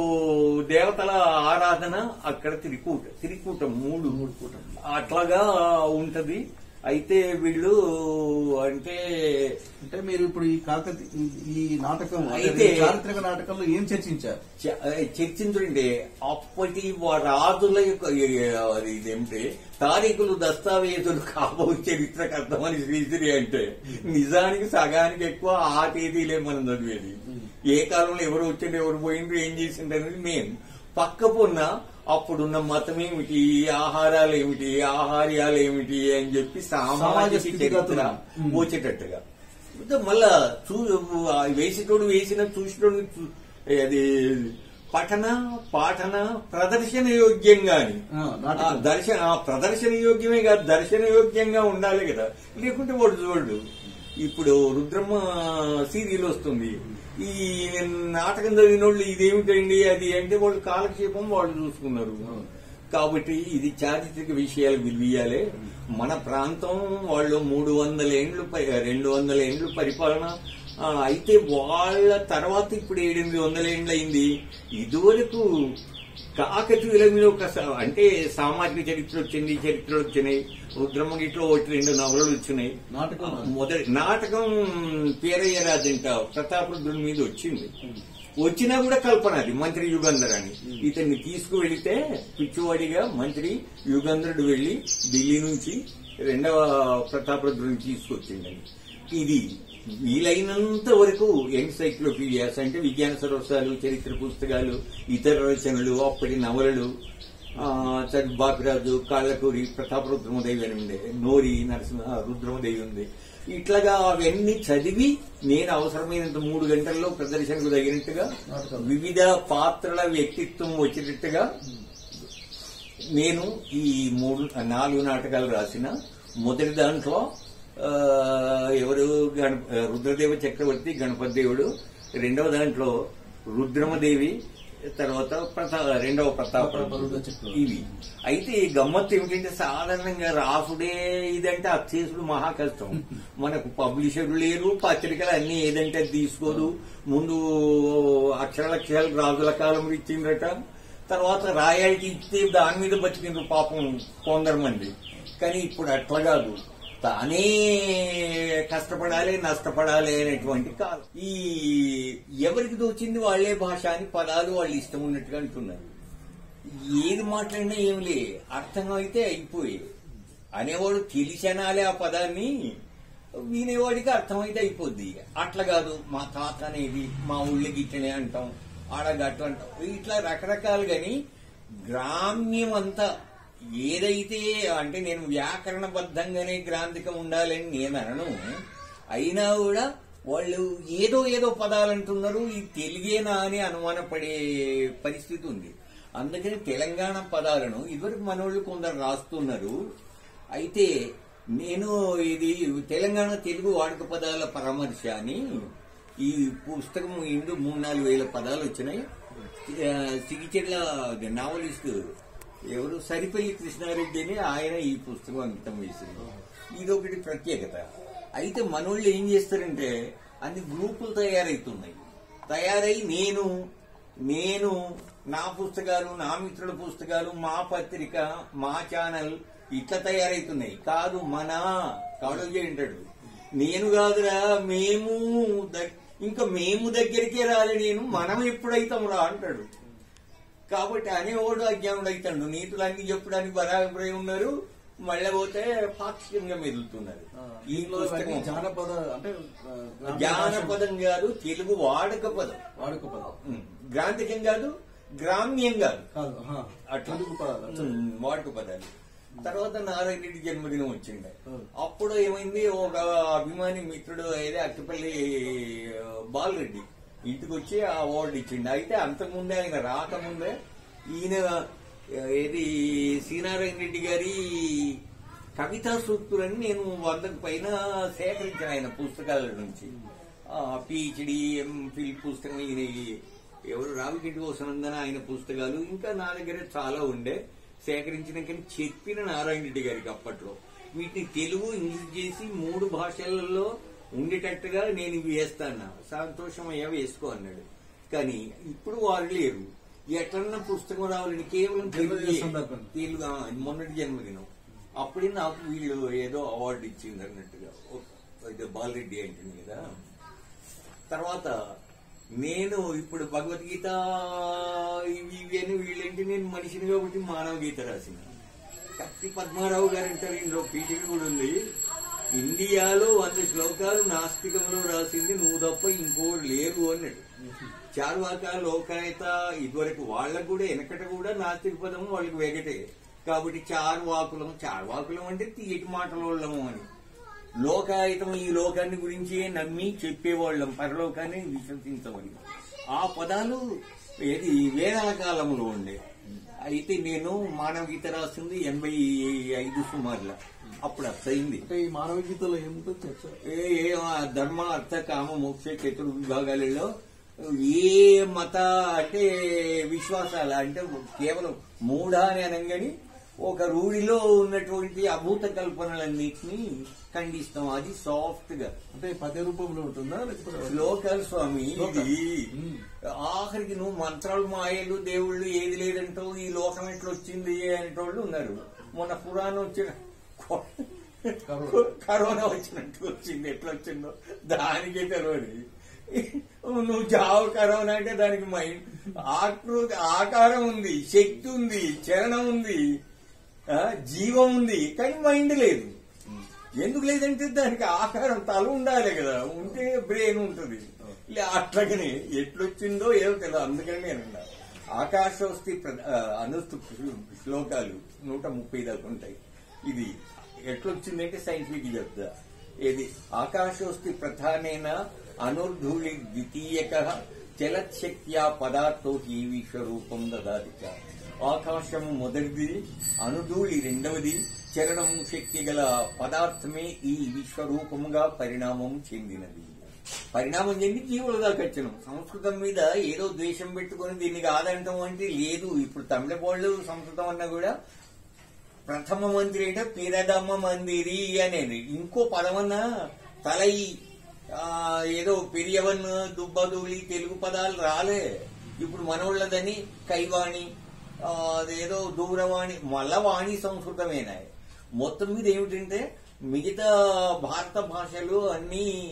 దేవతల ఆరాధన అక్కడ త్రికూట త్రికూటం మూడు మూడు కూటం. అట్లాగా ఉంటది అయితే వీళ్ళు అంటే అంటే మీరు ఇప్పుడు ఈ కాకతీ ఈ- ఈ నాటకం అంటే అయితే- ఈ చారిత్రక నాటకంలో ఏం చర్చించారు చ- చర్చించుంటే అప్పటి వా- రాజుల యొక్క అది ఇదేంటే తారీఖులు దస్తావేజులు కాబో చరిత్రకు అర్థమని శ్రీశ్రీ అంటే నిజానికి సగానికి ఎక్కువ ఆ తేదీలే మనం చదివేది ఏ కాలంలో ఎవరు వచ్చిండ్రు ఎవరు పోయిండ్రు ఏం చేసిండ్రు అనేది మెయిన్ పక్క పొన్న అప్పుడున్న మతం ఏమిటి ఆహారాలు ఏమిటి ఆహార్యాలు ఏమిటి అని చెప్పి సమాజ సామాజిక స్థితిగతులు. చరిత్ర ఉమ్. వచ్చేటట్టుగా అయితే మళ్ళా చూ ఆ వేసేటోడు వేసిన చూసేటోడు చూ- అది పఠన పాఠన ప్రదర్శన యోగ్యంగా అని ఆ, నాటకం. ఆ, దర్శన ఆ, ప్రదర్శన యోగ్యమే కాదు దర్శన యోగ్యంగా ఉండాలి కదా లేకుంటే వాడు చూడు ఇప్పుడు రుద్రమ్మ సీరియల్ వస్తుంది ఈ నాటకం చదివిన వాళ్ళు ఇదేమిటండి అది అంటే వాళ్ళు కాలక్షేపం వాళ్ళు చూసుకున్నారు కాబట్టి ఇది చారిత్రక విషయాలు విలువీయాలి మన ప్రాంతం వాళ్ళు మూడు వందల ఏండ్లు పై- రెండు వందల ఏండ్లు పరిపాలన ఆ, అయితే వాళ్ళ తర్వాత ఇప్పుడు ఏడెనిమిది వందల ఏండ్లు అయింది ఇదివరకు కాకతీయుల మీద ఒక స- అంటే సామాజిక చరిత్ర వచ్చింది చరిత్రలు వచ్చినాయి రుద్రమ్మ గిట్లో ఒకటి రెండు నవలలు వచ్చినాయి నాటకం మొదటి నాటకం పేరయ్య రాజంట ప్రతాపరుద్రుని మీద వచ్చింది వచ్చినా కూడా కల్పన అది మంత్రి యుగంధర్ అని ఇతన్ని తీసుకువెళితే పిచ్చివాడిగా మంత్రి యుగంధరుడు వెళ్లి ఢిల్లీ నుంచి రెండవ ప్రతాపరుద్రుని తీసుకొచ్చిందని ఇది వీలైనంత వరకు ఎన్సైక్లోపీడియాస్ అంటే విజ్ఞాన సరస్వాలు చరిత్ర పుస్తకాలు ఇతర రచనలు అప్పటి నవలలు ఆ, చది బాపిరాజు కాళ్ళకూరి ప్రతాపరుద్రమదేవి అని ఉండే నోరి నరసింహ రుద్రమదేవి ఉంది ఇట్లాగా అవన్నీ చదివి నేను అవసరమైనంత మూడు గంటల్లో ప్రదర్శనకు తగినట్టుగా నాటకాలు. వివిధ పాత్రల వ్యక్తిత్వం వచ్చేటట్టుగా నేను ఈ మూడు నాలుగు నాటకాలు రాసిన మొదటి దాంట్లో ఆ, ఎవరు గణ రుద్రదేవ చక్రవర్తి గణపతి దేవుడు రెండవ దాంట్లో రుద్రమదేవి తర్వాత ప్రతా రెండవ ప్రతాప ప్రతాపరుద్ర చక్రవర్తి. ఇవి అయితే ఈ గమ్మత్తు ఏమిటంటే సాధారణంగా రాసుడే ఇదంటే అచ్చేసుడు మహా కష్టం మనకు పబ్లిషర్లు లేరు పత్రికలు అన్ని ఏదంటే అది తీసుకోదు ముందు అక్షరాలక్షరాలు రాజుల కాలం ఇచ్చిండ్రట తర్వాత రాయాలిటీ ఇస్తే దాని మీద బతికిండ్రు పాపం కొందరు మంది కానీ ఇప్పుడు అట్లా కాదు తానే కష్టపడాలి నష్టపడాలి అనేటువంటి కాలం ఈ ఎవరికి దోచింది వాళ్లే భాష అని పదాలు వాళ్ళు ఇష్టం ఉన్నట్టుగా అంటున్నారు ఏది మాట్లాడినా ఏమిలే అర్థం అయితే అయిపోయి అనేవాడు తెలిసనాలే ఆ పదాన్ని వినేవాడికి అర్థమైతే అయిపోద్ది అట్లా కాదు మా తాత అనేది మా ఊళ్ళకి ఇట్లనే అంటాం ఆడ గట్టు అంటాం ఇట్లా రకరకాలు గాని గ్రామ్యం అంతా ఏదైతే అంటే నేను వ్యాకరణబద్ధంగానే గ్రాంధికం ఉండాలని నేను అనను అయినా కూడా వాళ్ళు ఏదో ఏదో పదాలు అంటున్నారు ఈ తెలుగేనా అని అనుమానపడే పరిస్థితి ఉంది అందుకని తెలంగాణ పదాలను ఇదివరకు మనోళ్ళు కొందరు రాస్తున్నారు అయితే నేను ఇది తెలంగాణ తెలుగు వాడుక పదాల పరామర్శ అని ఈ పుస్తకం ఇందు మూడు నాలుగు వేల పదాలు వచ్చినాయి ఆ, సిగిచెట్ల నావలిస్ట్ ఎవరు సరిపల్లి కృష్ణారెడ్డి అని ఆయన ఈ పుస్తకం అంకితం వేసింది ఇదొకటి ప్రత్యేకత అయితే మనోళ్ళు ఏం చేస్తారంటే అన్ని గ్రూపులు తయారవుతున్నాయి తయారై నేను నేను నా పుస్తకాలు నా మిత్రుల పుస్తకాలు మా పత్రిక మా ఛానల్ ఇట్లా తయారవుతున్నాయి కాదు మన కాడోజీ అంటాడు నేను కాదురా మేము దగ్- ఇంకా మేము దగ్గరికే రాలే నేను మనం ఎప్పుడైతాం రా అంటాడు కాబట్టి అనేవాడు అజ్ఞానుడు అవుతాడు నీతులన్నీ చెప్పడానికి బరాబరే ఉన్నారు మళ్ళీ పోతే పాక్షికంగా మెదులుతున్నారు ఈ దీనిలో ఇవన్నీ పుస్తకం జానపద అంటే ఆ, గ్రామీణ జానపదం కాదు తెలుగు వాడక పదం వాడుక పదం ఉమ్, గ్రాంధికం కాదు గ్రామ్యం కాదు కాదు ఆహా. అట్లా. తెలుగు పదాలు అచ్చా. ఉమ్, వాడుక పదాలు తర్వాత నారాయణ రెడ్డి జన్మదినం వచ్చింది ఉమ్. అప్పుడు ఏమైంది ఒక అభిమాని మిత్రుడు అయితే అక్కపల్లి బాలరెడ్డి ఇంటికి వచ్చి ఆ అవార్డు ఇచ్చిండు అయితే అంతకుముందే ఆయన రాకముందే ఈయన ఏది శ్రీనారాయణ రెడ్డి గారి కవితా సూక్తులని నేను వందకు పైన సేకరించిన ఆయన పుస్తకాల నుంచి పిహెచ్డి ఎంఫిల్ పుస్తకం ఈయన ఎవరు రావిగడ్డి వసనందన ఆయన పుస్తకాలు ఇంకా నా దగ్గర చాలా ఉండే సేకరించిన కానీ చెప్పిన నారాయణ రెడ్డి గారికి అప్పట్లో వీటిని తెలుగు ఇంగ్లీష్ చేసి మూడు భాషలలో ఉండేటట్టుగా నేను ఇవి వేస్తాను సంతోషం అయ్యా వేసుకో అన్నాడు కానీ ఇప్పుడు వారు లేరు ఎట్లన్నా పుస్తకం రావాలని కేవలం తెలుగు తెలుగే. సందర్భం. తెలుగు ఆ, మొన్నటి జన్మదినం అప్పుడే నాకు వీళ్ళు ఏదో అవార్డు ఇచ్చింది అన్నట్టుగా ఓ, ఇది బాలరెడ్డి అంటుంది కదా తర్వాత నేను ఇప్పుడు భగవద్గీత ఇవి ఇవి అని వీళ్ళంటే నేను మనిషిని కాబట్టి మానవ గీత రాసిన కత్తి పద్మారావు గారు అంటారు ఇందులో పీఠిక కూడా ఉంది ఇండియాలో వంద శ్లోకాలు నాస్తికంలో రాసింది నువ్వు తప్ప ఇంకోడు లేరు అన్నాడు చార్వాక లోకాయత ఇదివరకు వాళ్ళకు కూడా వెనకట కూడా నాస్తిక పదము వాళ్ళకి వెగటే కాబట్టి చార్వాకులం చార్వాకులం అంటే తీయటి మాటలోళ్ళము అని లోకాయుతం ఈ లోకాన్ని గురించి నమ్మి చెప్పేవాళ్ళం పరలోకాన్ని విశ్వసించమని ఆ పదాలు ఏది వేదాల కాలంలో ఉండే అయితే నేను మానవ గీత రాసింది ఎనభై ఐదు సుమారుల అప్పుడు అర్థమైంది అంటే ఈ మానవ గీతలో ఏముంటుంది చర్చ ఏ ఏ ఆ ధర్మ అర్థ కామ మోక్ష చతుర్ విభాగాలలో ఏ మత అంటే విశ్వాసాల అంటే కేవలం మూఢ అని అనగాని ఒక రూఢిలో ఉన్నటువంటి అభూత కల్పనలన్నింటినీ ఖండిస్తాం అది సాఫ్ట్ గా అంటే పద్య రూపంలో ఉంటుందా లేకపోతే లోకల్ స్వామి లోకల్. ఇది ఉమ్. ఆఖరికి నువ్వు మంత్రాలు మాయలు దేవుళ్ళు ఏది లేదంటావు ఈ లోకం ఎట్లా వచ్చింది అనేటోళ్ళు ఉన్నారు మొన్న పురాణం వచ్చిన కరోనా. కరోనా వచ్చినట్టు వచ్చింది ఎట్లా వచ్చిందో దానికే తెలియదు నువ్వు జావు కరోనా అంటే దానికి మైండ్ ఆకృతి ఆకారం ఉంది శక్తి ఉంది చలనం ఉంది ఆ, జీవం ఉంది కానీ మైండ్ లేదు ఎందుకు లేదంటే దానికి ఆకారం తల ఉండాలి కదా ఉంటే బ్రెయిన్ ఉంటుంది లే అట్లాగనే ఎట్లొచ్చిందో ఏదో తెలియదు అందుకని నేను అన్నా. ఆకాశోస్తి ప్ర- ఆ, అనుస్తు శ్లోకాలు నూట ముప్పై దాకా ఉంటాయి ఇది ఎట్లొచ్చిందంటే సైంటిఫిక్ చెప్తా ఏది ఆకాశోస్తి ప్రధానైన అనుర్ధూళి ద్వితీయక చలశక్త్యా పదార్థో ఈ విశ్వరూపం దదాదిక ఆకాశము మొదటిది అనుధూళి రెండవది చరణం శక్తి గల పదార్థమే ఈ విశ్వరూపముగా పరిణామం చెందినది పరిణామం చెంది జీవుల దాకా వచ్చినాం సంస్కృతం మీద ఏదో ద్వేషం పెట్టుకొని దీన్ని కాదంటాం అంటే లేదు ఇప్పుడు తమిళ వాళ్ళు సంస్కృతం అన్నా కూడా ప్రథమ మందిరి అంటే పిరదమ్మ మందిరి అనేది ఇంకో పదమన్నా తలై ఆ, ఏదో పెరియవన్ దుబ్బదూలి తెలుగు పదాలు రాలే ఇప్పుడు మనోళ్ళదని కైవాణి ఆ, అదేదో దూరవాణి మళ్ళా వాణి సంస్కృతమేనా మొత్తం మీద ఏమిటంటే మిగతా భారత భాషలు అన్ని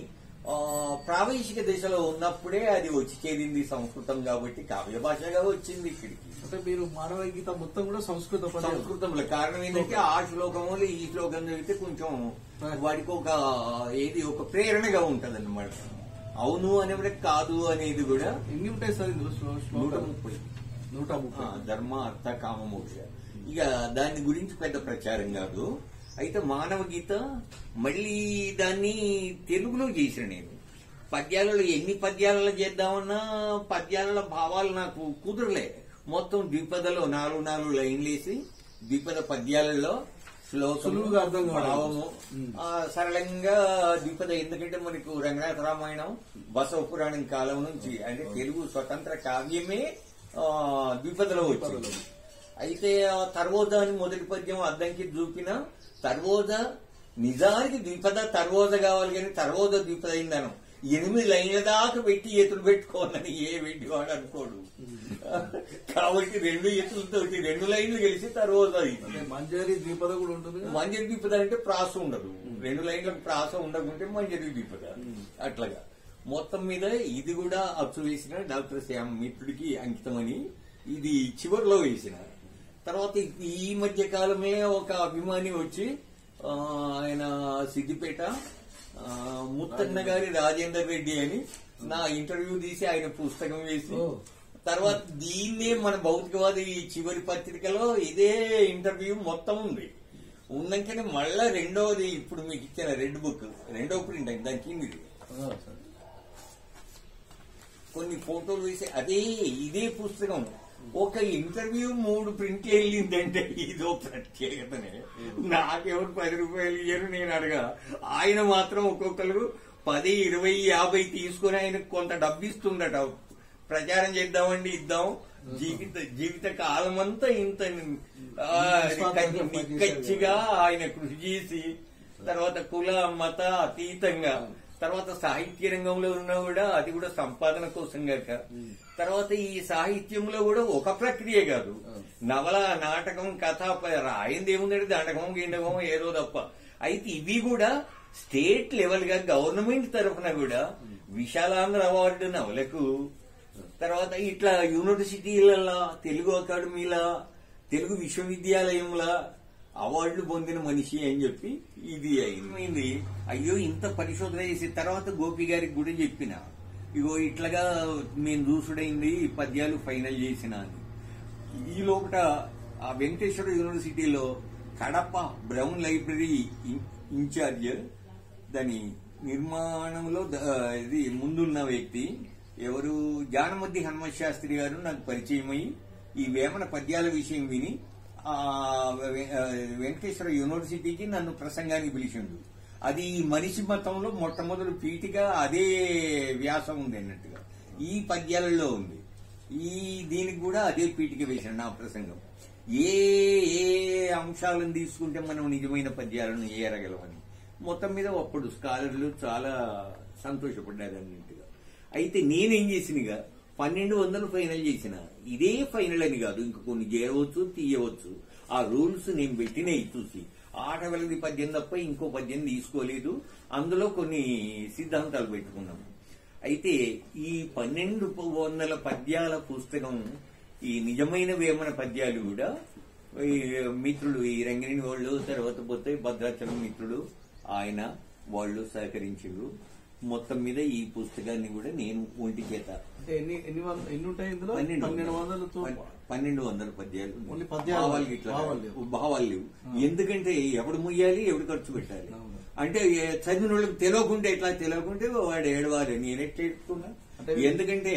ఆ, ప్రాదేశిక దశలో ఉన్నప్పుడే అది వచ్చి చేరింది సంస్కృతం కాబట్టి కావ్య భాషగా వచ్చింది ఇక్కడికి అంటే మీరు మానవ గీత మొత్తం కూడా సంస్కృత పద్యాలు. సంస్కృతంలో కారణం ఏంటంటే ఆ శ్లోకములు ఈ శ్లోకం చదివితే కొంచెం వాడికి ఒక ఏది ఒక ప్రేరణగా ఉంటది అవును అనేవాడికి కాదు అనేది కూడా ఎన్ని ఉంటాయి సార్ ఇందులో శ్లో- నూట శ్లోకాలు ముప్పై నూట ముప్పై ఆ, ధర్మ అర్థ కామ మోక్ష ఇక దాని గురించి పెద్ద ప్రచారం కాదు అయితే మానవ గీత మళ్ళీ దాన్ని తెలుగులో చేసిన నేను పద్యాలలో ఎన్ని పద్యాలలో చేద్దామన్నా పద్యాలలో భావాలు నాకు కుదరలే మొత్తం ద్విపదలో నాలుగు నాలుగు లైన్లు వేసి ద్విపద పద్యాలలో శ్లోకము, సులువుగా అర్థం కావడం. భావము ఉమ్. ఆ, సరళంగా ద్విపద ఎందుకంటే మనకు రంగనాథ రామాయణం బసవ పురాణం కాలం నుంచి అంటే తెలుగు స్వతంత్ర కావ్యమే ఆ, ద్విపదలో వచ్చింది అయితే ఆ తర్వోజ అని మొదటి పద్యం అద్దంకి చూపిన తర్వోజ నిజానికి ద్విపద తర్వోజ కావాలి కానీ తర్వోజ ద్విపద అయిందను ఎనిమిది లైన్ల దాకా పెట్టి ఎత్తులు పెట్టుకోవాలని ఏ పెట్టి వాడు అనుకోడు కాబట్టి రెండు ఎత్తులతోటి రెండు లైన్లు గెలిచి తర్వోజ అయింది అంటే మంజరి ద్విపద కూడా ఉంటుంది కదా? మంజరి ద్విపద అంటే ప్రాస ఉండదు రెండు లైన్లకు ప్రాస ఉండకుంటే మంజరి ద్విపద అట్లాగా మొత్తం మీద ఇది కూడా అచ్చు వేసిన డాక్టర్ శ్యామ్ మిత్రుడికి అంకితమని ఇది చివరిలో వేసిన తర్వాత ఈ మధ్య కాలమే ఒక అభిమాని వచ్చి ఆ, ఆయన సిద్దిపేట ఆ, ముత్తన్న గారి రాజేందర్ రెడ్డి అని నా ఇంటర్వ్యూ తీసి ఆయన పుస్తకం వేసి ఓ. తర్వాత దీన్నే మన భౌతికవాది ఈ చివరి పత్రికలో ఇదే ఇంటర్వ్యూ మొత్తం ఉంది ఉన్నాకనే మళ్ళా రెండవది ఇప్పుడు మీకు ఇచ్చిన రెడ్ బుక్ రెండవ ప్రింట్ అయింది దానికి ఇది ఆ, సరే. కొన్ని ఫోటోలు వేసి అదే ఇదే పుస్తకం ఒక ఇంటర్వ్యూ మూడు ప్రింట్లు వెళ్ళిందంటే ఇదో ప్రత్యేకతనే నాకెవరు పది రూపాయలు ఇయ్యరు నేను అడగా ఆయన మాత్రం ఒక్కొక్కరు పది ఇరవై యాభై తీసుకుని ఆయన కొంత డబ్బు ఇస్తుండట ప్రచారం చేద్దామండి ఇద్దాం జీవిత జీవిత కాలం అంతా ఇంత ఆ, నిక్కచ్చిగా ఆయన కృషి చేసి తర్వాత కుల మత అతీతంగా తర్వాత సాహిత్య రంగంలో ఉన్నా కూడా అది కూడా సంపాదన కోసం గాక తర్వాత ఈ సాహిత్యంలో కూడా ఒక ప్రక్రియ కాదు నవల నాటకం కథ ప- రాయింది ఏముందంటే నాటకం గిండకం ఏదో తప్ప అయితే ఇవి కూడా స్టేట్ లెవెల్ గా గవర్నమెంట్ తరఫున కూడా విశాలాంధ్ర అవార్డు నవలకు తర్వాత ఇట్లా యూనివర్సిటీలలో తెలుగు అకాడమీల తెలుగు విశ్వవిద్యాలయంలో అవార్డులు పొందిన మనిషి అని చెప్పి ఇది అయింది అయ్యో ఇంత పరిశోధన చేసి తర్వాత గోపి గారికి కూడా చెప్పిన ఇగో ఇట్లాగా మేము చూసుడైంది ఈ పద్యాలు ఫైనల్ చేసిన అని ఈ లోపల ఆ వెంకటేశ్వర యూనివర్సిటీలో కడప బ్రౌన్ లైబ్రరీ ఇన్- ఇన్ఛార్జ్ దాని నిర్మాణంలో ద- ఇది ముందున్న వ్యక్తి ఎవరు జానమద్ది హనుమత్ శాస్త్రి గారు నాకు పరిచయమై ఈ వేమన పద్యాల విషయం విని ఆ వె- ఆ, వెంకటేశ్వర యూనివర్సిటీకి నన్ను ప్రసంగానికి పిలిచిండు అది ఈ మనిషి మతంలో మొట్టమొదటి పీఠిగా అదే వ్యాసం ఉంది అన్నట్టుగా ఈ పద్యాలలో ఉంది ఈ దీనికి కూడా అదే పీఠిక వేశాను నా ప్రసంగం ఏ ఏ అంశాలను తీసుకుంటే మనం నిజమైన పద్యాలను ఏరగలమని మొత్తం మీద అప్పుడు స్కాలర్లు చాలా సంతోషపడ్డారు అన్నింటిగా అయితే నేనేం చేసినగా పన్నెండు వందలు ఫైనల్ చేసిన ఇదే ఫైనల్ అని కాదు ఇంక కొన్ని చేరవచ్చు తీయవచ్చు ఆ రూల్స్ నేను పెట్టినవి చూసి ఆట వెళ్ళది పద్యం తప్ప ఇంకో పద్యం తీసుకోలేదు అందులో కొన్ని సిద్ధాంతాలు పెట్టుకున్నాం అయితే ఈ పన్నెండు వందల పద్యాల పుస్తకం ఈ నిజమైన వేమన పద్యాలు కూడా ఈ మిత్రులు ఈ రంగిణి వాళ్ళు తర్వాత పోతే భద్రాచలం మిత్రుడు ఆయన వాళ్ళు సహకరించారు మొత్తం మీద ఈ పుస్తకాన్ని కూడా నేను ఒంటి చేత అంటే ఎన్ని ఎన్ని వంద ఎన్ని ఉంటాయి ఇందులో పన్నెండు పన్నెండు వందలతో పన్- పన్నెండు వందల పద్యాలు ఓన్లీ పద్యాలు భావాలు ఇట్లా భావాలు లేవు. భావాలు లేవు ఎందుకంటే ఎవడు ముయ్యాలి ఎవడు ఖర్చు పెట్టాలి అవును. అంటే ఏ- చదివిన వాళ్ళకి తెలియకుంటే ఎట్లా తెలియకుంటే వాడు ఏడవాలి నేనెట్లా ఎట్టుకున్నా అంటే- ఎందుకంటే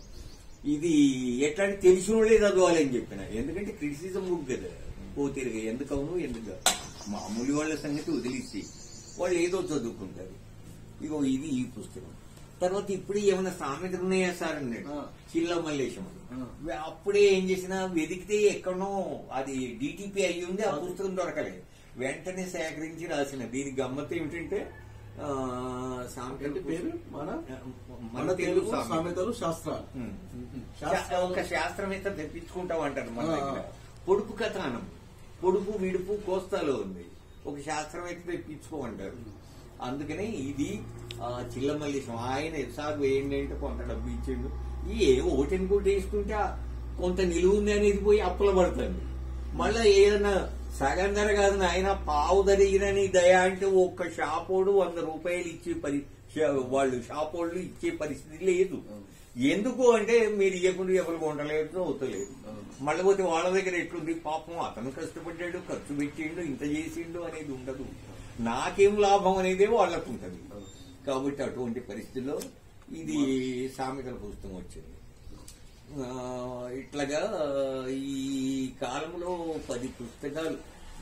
ఇది ఎట్లా అంటే తెలిసిన వాళ్ళే చదవాలి అని చెప్పిన ఎందుకంటే క్రిటిసిజం బుక్ కదా ఓ తిరిగి ఎందుకు అవును ఎందుకు కాదు. మామూలు వాళ్ళ సంగతి వదిలేసి వాళ్ళు ఏదో చదువుకుంటారు ఇగో ఇది ఈ పుస్తకం తర్వాత ఇప్పుడు ఏమైనా సామెతలు ఉన్నాయా సార్ అన్నాడు ఆ. చిల్ల మల్లేశం ఆ. అప్పుడే ఏం చేసినా వెతికితే ఎక్కడనో అది డిటిపి అయ్యి ఉంది ఆ పుస్తకం దొరకలేదు వెంటనే సేకరించి రాసిన దీని గమ్మత్ ఏమిటంటే ఆ, సామెతల ఏంటి పేరు మన మన తెలుగు సామెత. సామెతలు శాస్త్రాలు ఉమ్. శాస్త్రాలు ఒక శాస్త్రవేత్త తెప్పించుకుంటాం అంటారు మన ఆ. దగ్గర పొడుపు కథానం పొడుపు విడుపు కోస్తాలో ఉంది ఒక శాస్త్రవేత్త తెప్పించుకోమంటారు అందుకనే ఇది ఆ, చిల్లమల్లేశం ఆయన సార్ వేయండి అంటే కొంత డబ్బు ఇచ్చిండు ఈ ఓటిని కూడా వేసుకుంటే ఆ కొంత నిలువ ఉంది అనేది పోయి అప్పుల పడుతుంది మళ్ళా ఏదైనా సగం ధర కాదు ఆయన పావు ధరిగినని దయ అంటే ఒక్క షాపోడు వంద రూపాయలు ఇచ్చే పరి షా- వాళ్ళు షాపోళ్ళు ఇచ్చే పరిస్థితి లేదు ఎందుకు అంటే మీరు ఇవ్వకుండా ఎవరు కొంటలేదు అవుతలేదు మళ్ళీ పోతే వాళ్ళ దగ్గర ఎట్లుంది పాపం అతను కష్టపడ్డాడు ఖర్చు పెట్టిండు ఇంత చేసిండు అనేది ఉండదు నాకేం లాభం అనేది వాళ్ళకు ఉంటది కాబట్టి అటువంటి పరిస్థితుల్లో ఇది సామెతల పుస్తకం వచ్చింది ఆ, ఇట్లాగా ఈ కాలంలో పది పుస్తకాలు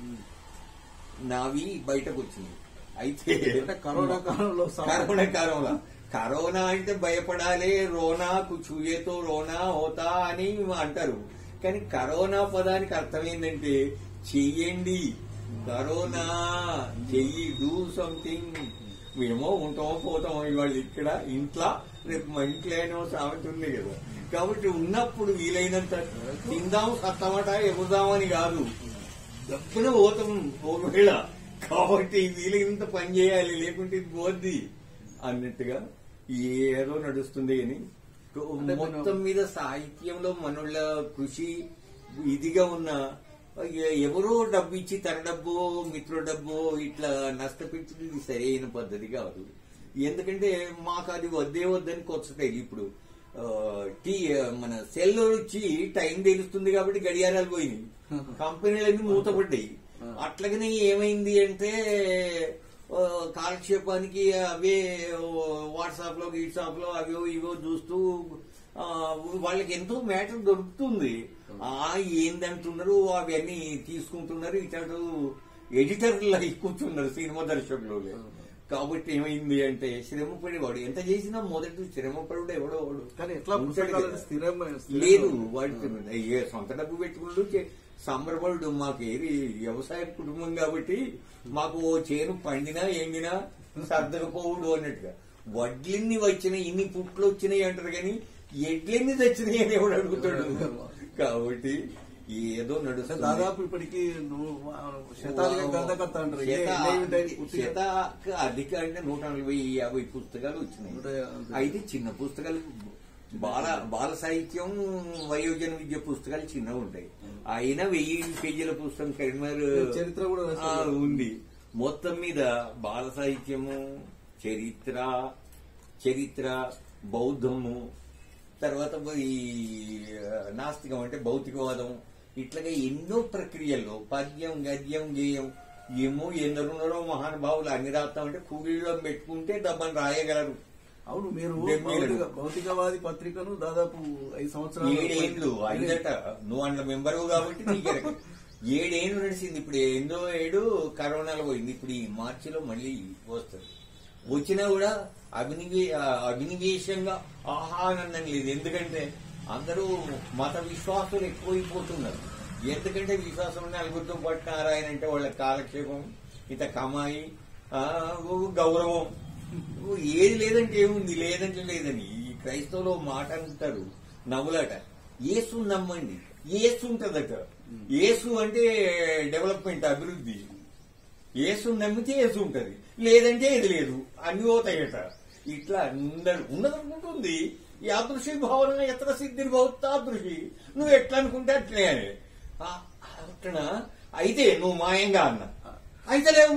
నావి బయటకు వచ్చింది అయితే అంటే కరోనా కాలంలో సమ- కరోనా కాలంలో కరోనా అంటే భయపడాలి రోనా చూయేతో రోనా హోతా అని అంటారు కానీ కరోనా పదానికి అర్థం ఏంటంటే చెయ్యండి కరోనా చెయ్యి డూ సంథింగ్ మేమో ఉంటామో పోతామో ఇవాళ ఇక్కడ ఇంట్లో రేపు మా ఇంట్లో అయినా సామెత ఉంది కదా కాబట్టి ఉన్నప్పుడు వీలైనంత తిందాం సత్తమట ఎగుదామని కాదు డబ్బున పోతాం ఒకవేళ కాబట్టి వీలైనంత పని చేయాలి లేకుంటే ఇది పోద్ది అన్నట్టుగా ఏదో నడుస్తుంది అని అంటే మనం- మొత్తం మీద సాహిత్యంలో మనోళ్ళ కృషి ఇదిగా ఉన్న ఎ- ఎవరో డబ్బు ఇచ్చి తన డబ్బు మిత్రుల డబ్బు ఇట్లా నష్టపెట్టడం ఇది సరైన పద్ధతి కాదు ఎందుకంటే మాకు అది వద్దే వద్దని కొత్తది ఇప్పుడు ఆ, టీ మన సెల్ వచ్చి టైం తెలుస్తుంది కాబట్టి గడియారాలు పోయినాయి కంపెనీలన్నీ మూతపడ్డాయి అట్లాగనే ఏమైంది అంటే ఆ, కాలక్షేపానికి అవే వాట్సాప్ లో వాట్సాప్ లో అవో ఇవో చూస్తూ ఆ, వాళ్ళకి ఎంతో మ్యాటర్ దొరుకుతుంది ఆ ఏందంటున్నారు అవన్నీ తీసుకుంటున్నారు ఇతడు ఎడిటర్లు అయి కూర్చున్నారు సినిమా దర్శకులు కాబట్టి ఏమైంది అంటే శ్రమపడేవాడు ఎంత చేసినా మొదటి శ్రమపడు ఎవడో వాడు కానీ ఎట్లా ఉంటాడు పుస్తకాలు కదా. స్థిరమైన లేదు వాడికి ఏ సొంత డబ్బు పెట్టుకుంటూ చే- సంబరపడు మాకు ఏది వ్యవసాయ కుటుంబం కాబట్టి మాకు ఓ చేను పండినా ఎండినా సర్దకపోవుడు అన్నట్టుగా వడ్లెన్ని వచ్చినాయి ఇన్ని పుట్లు వచ్చినాయి అంటారు కానీ ఎడ్లెన్ని తెచ్చినాయి అని ఎవడు అడుగుతాడు కాబట్టి ఏదో అంటే నడుస్తుంది దాదాపు ఇప్పటికి నువ్వు శతాలుగా గంధకత్త అంటారు ఏ- శత- ఏ విధంగా పుట్టిన- శతకు అధిక అంటే నూట నలభై యాభై పుస్తకాలు వచ్చినాయి నూట యాభై. అయితే చిన్న పుస్తకాలు బాల బాల సాహిత్యం వయోజన విద్య పుస్తకాలు చిన్నగా ఉంటాయి అయినా వెయ్యి పేజీల పుస్తకం కరీంనగర్ చరిత్ర కూడా ఆ, రాశారు. ఉంది మొత్తం మీద బాల సాహిత్యము చరిత్ర చరిత్ర బౌద్ధము తర్వాత ఈ నాస్తికం అంటే భౌతికవాదం ఇట్లాగా ఎన్నో ప్రక్రియల్లో పద్యం గద్యం గేయం ఏమో ఎందరున్నారో మహానుభావులు అన్ని రాస్తామంటే కూలీలో పెట్టుకుంటే దబ్బని రాయగలరు అవును మీరు డెబ్బైలు. భౌతిక భౌతికవాది పత్రికను దాదాపు ఐదు సంవత్సరాలు ఏడేండ్లు ఐదట నువ్వు అందులో మెంబరు కాబట్టి నీకు ఎరక. ఏడేండ్లు నడిచింది ఇప్పుడు ఏందో ఏడు కరోనాలో పోయింది ఇప్పుడు ఈ మార్చిలో మళ్ళీ వస్తుంది వచ్చినా కూడా అభినివే ఆ, అభినివేశంగా ఆహానందం లేదు ఎందుకంటే అందరూ మత విశ్వాసులు ఎక్కువైపోతున్నారు ఎందుకంటే విశ్వాసం ఉన్న నలుగురితో పట్టిన నారాయణ అంటే వాళ్ళ కాలక్షేపం ఇంత కమాయి ఆ, గౌరవం ఏది లేదంటే ఏముంది లేదంటే లేదని ఈ క్రైస్తవులు ఓ మాట అంటారు నవ్వులాట ఏసు నమ్మండి ఏసు ఉంటదట ఏసు అంటే డెవలప్మెంట్ అభివృద్ధి ఏసు నమ్మితే ఏసు ఉంటది లేదంటే ఇది లేదు అన్ని పోతాయట ఇట్లా అందరు ఉన్నదనుకుంటుంది యాదృశి భావన ఎత్ర సిద్ధి భౌతాదృశి నువ్వు ఎట్లా అనుకుంటే అట్లే అని ఆ, అట్లనా అయితే నువ్వు మాయంగా అన్న అయితే లేవు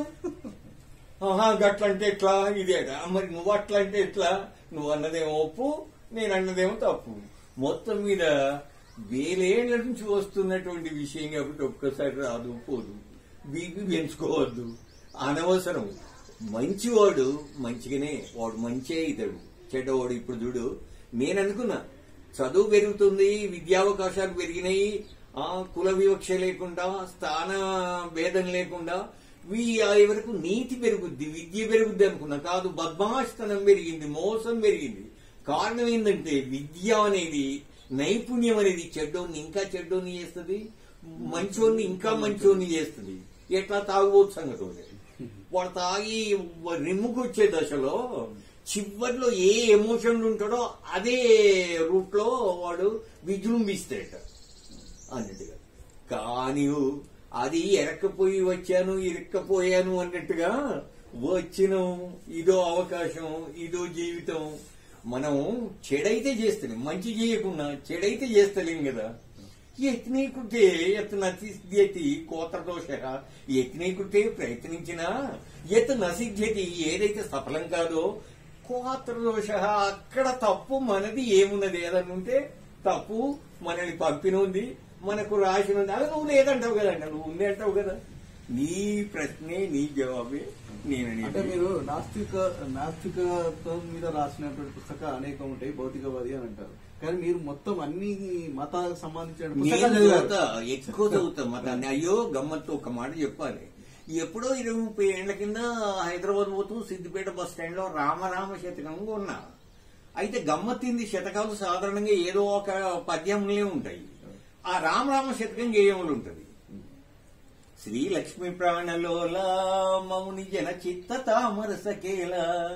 ఆహా గట్లంటే ఎట్లా ఇదేట మరి నువ్వు అట్లా అంటే ఎట్లా నువ్వు అన్నదేమో ఒప్పు నేను అన్నదేమో తప్పు మొత్తం మీద వేలేళ్ల నుంచి వస్తున్నటువంటి విషయం కాబట్టి ఒక్కసారి రాదు పోదు బీపీ పెంచుకోవద్దు అనవసరం మంచివాడు మంచిగానే వాడు మంచే ఇతడు చెడ్డవాడు ఇప్పుడు చూడు నేను అనుకున్నా చదువు పెరుగుతుంది విద్యావకాశాలు పెరిగినాయి ఆ కుల వివక్ష లేకుండా స్థాన భేదం లేకుండా వీ వరకు నీతి పెరుగుద్ది విద్య పెరుగుద్ది అనుకున్నా కాదు బద్మాస్తనం పెరిగింది మోసం పెరిగింది కారణం ఏంటంటే విద్య అనేది నైపుణ్యం అనేది చెడ్డోని ఇంకా చెడ్డోని చేస్తుంది మంచోని ఇంకా మంచోని చేస్తుంది ఎట్లా తాగుబోతు సంగతి ఒకటి. వాడు తాగి రిమ్ముకొచ్చే దశలో చివర్లో ఏ ఎమోషన్ ఉంటాడో అదే రూట్ లో వాడు విజృంభిస్తాడట అన్నట్టుగా కానీ అది ఎరక్కపోయి వచ్చాను ఇరక్కపోయాను అన్నట్టుగా వచ్చిన ఇదో అవకాశం ఇదో జీవితం మనం చెడైతే చేస్తలేం మంచి చేయకుండా చెడైతే చేస్తలేం కదా యత్నీకృతే యత్ నసిద్ధ్యతి కోత్రదోష యత్నీకృతే ప్రయత్నించినా యత్ నసిద్ధ్యతి ఏదైతే సఫలం కాదో కోత్రదోష అక్కడ తప్పు మనది ఏమున్నది ఏదన్నా ఉంటే తప్పు మనల్ని పంపినుంది మనకు రాసినుంది అలా నువ్వు లేదంటావు కదంట నువ్వు ఉంది అంటావు కదా నీ ప్రశ్నే నీ జవాబే నేను అంటే అనేది. మీరు నాస్తిక నాస్తికత్వం మీద రాసినటువంటి పుస్తకాలు అనేకం ఉంటాయి భౌతికవాది అని అంటారు కానీ మీరు మొత్తం అన్ని మతాలకు సంబంధించిన నేను పుస్తకాలు చదివారు. చదువుతా ఎక్కువ చదువుతా మతాన్ని అయ్యో గమ్మత్తు ఒక మాట చెప్పాలి ఎప్పుడో ఇరవై ముప్పై ఏళ్ల కింద హైదరాబాద్ పోతూ సిద్దిపేట బస్ స్టాండ్ లో రామరామ శతకం ఉన్నా అయితే గమ్మత్తింది శతకాలు సాధారణంగా ఏదో ఒక పద్యంలే ఉంటాయి ఆ రామరామ శతకం గేయములు ఉంటది శ్రీ లక్ష్మీ ప్రాణలోల మౌని జన చిత్త తామర సకేల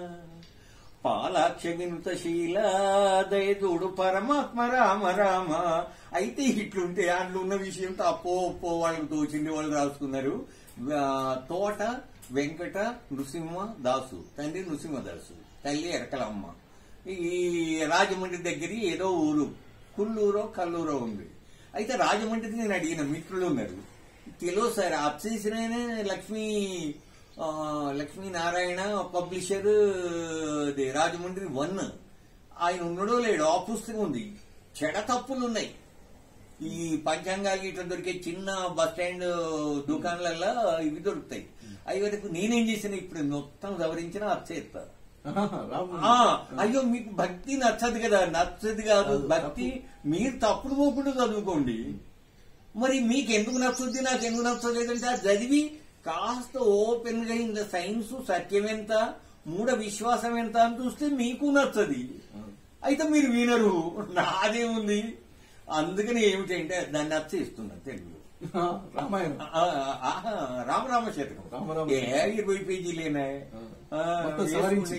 పాలాక్ష వినుత శీల దయదుడు పరమాత్మ రామ రామ అయితే ఇట్లుంటే అందులో ఉన్న విషయంతో అప్పో ఒప్పో వాళ్ళకి తోచింది వాళ్ళు రాసుకున్నారు ఆ, తోట వెంకట నృసింహ దాసు తండ్రి నృసింహదాసు తల్లి ఎరకలమ్మ ఈ రాజమండ్రి దగ్గర ఏదో ఊరు కుల్లూరో కల్లూరో ఉంది అయితే రాజమండ్రికి నేను అడిగిన మిత్రులు ఉన్నారు తెలియదు సార్ అప్సేసిన లక్ష్మీ ఆ, లక్ష్మీనారాయణ పబ్లిషర్ ఇది రాజమండ్రి వన్ ఆయన ఉన్నాడో లేడో ఆ పుస్తకం ఉంది చెడ తప్పులు ఉన్నాయి ఈ పంచాంగాలు ఇట్లా దొరికే చిన్న బస్ స్టాండ్ దుకాణాలలో ఇవి దొరుకుతాయి అవి వరకు నేనేం చేసిన ఇప్పుడు మొత్తం సవరించిన అచ్చేస్తా రాము. ఆ, అయ్యో మీకు భక్తి నచ్చదు కదా నచ్చదు కాదు అది భక్తి మీరు తప్పుడు పోకుండా చదువుకోండి మరి మీకు ఎందుకు నచ్చుద్ది నాకు ఎందుకు నచ్చలేదంటే అది చదివి కాస్త ఓపెన్ గా ఇంత సైన్స్ సత్యం ఎంత మూఢ విశ్వాసం ఎంత అని చూస్తే మీకు నచ్చది అయితే మీరు వినరు నాదే ఉంది అందుకని ఏమిటంటే దాన్ని నచ్చేస్తున్నాను తెలుగులో రామాయణం ఆ, ఆ, ఆ, రామరామ శతకం రామరామ ఏ ఇరవై పేజీలేనా ఆ. మొత్తం సవరించి.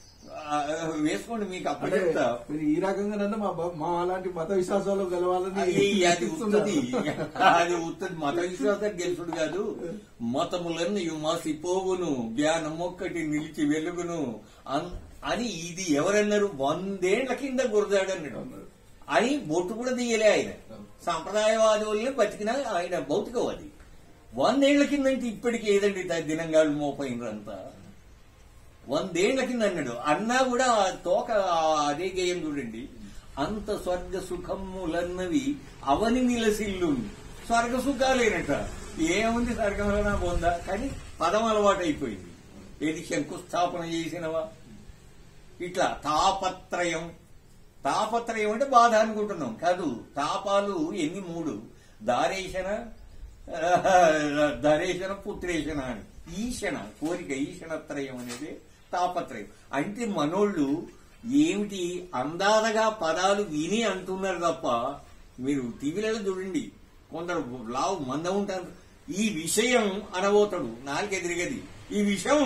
వేసుకోండి మీకు అప్పుడు అంటే చెప్తా మీరు ఈ రకంగానన్నా మా బ- మా అలాంటి మత విశ్వాసాలు గెలవాలని అది అది ఉత్తది ఇస్తున్నారు. అది ఉత్తది మత విశ్వాసం గెలుచుడు కాదు మతములన్నీ మాసిపోవును జ్ఞానం ఒక్కటి నిలిచి వెలుగును అన్- అని ఇది ఎవరన్నారు వందేళ్ల కింద గురదాడన్నాడు అని బొట్టు కూడా తీయలే ఆయన సాంప్రదాయవాది వల్లే బతికిన ఆయన భౌతికవాది వందేళ్ల కిందంటే ఇప్పటికి ఏదండి దా- దినంగాళ్ళు మోపైనరంతా వందేళ్ల కింద అన్నాడు అన్నా కూడా ఆ తోక ఆ అదే గేయం చూడండి అంత స్వర్గ సుఖములన్నవి అవని నిలసిల్లు స్వర్గ సుఖాలేనట ఏముంది స్వర్గంలో నా పొందా కానీ పదం అలవాటు అయిపోయింది ఏది శంకుస్థాపన చేసినవా ఇట్లా తాపత్రయం తాపత్రయం అంటే బాధ అనుకుంటున్నాం కాదు తాపాలు ఎన్ని మూడు దారేశన ఆ, దరేశన పుత్రేశన అని ఈశన కోరిక ఈశనత్రయం అనేది తాపత్రయం అంటే మనోళ్ళు ఏమిటి అందాదగా పదాలు విని అంటున్నారు తప్ప మీరు టీవీలలో చూడండి కొందరు లావు మంద ఉంటారు ఈ విషయం అనబోతాడు నాలుగెదిరిగది ఈ విషయం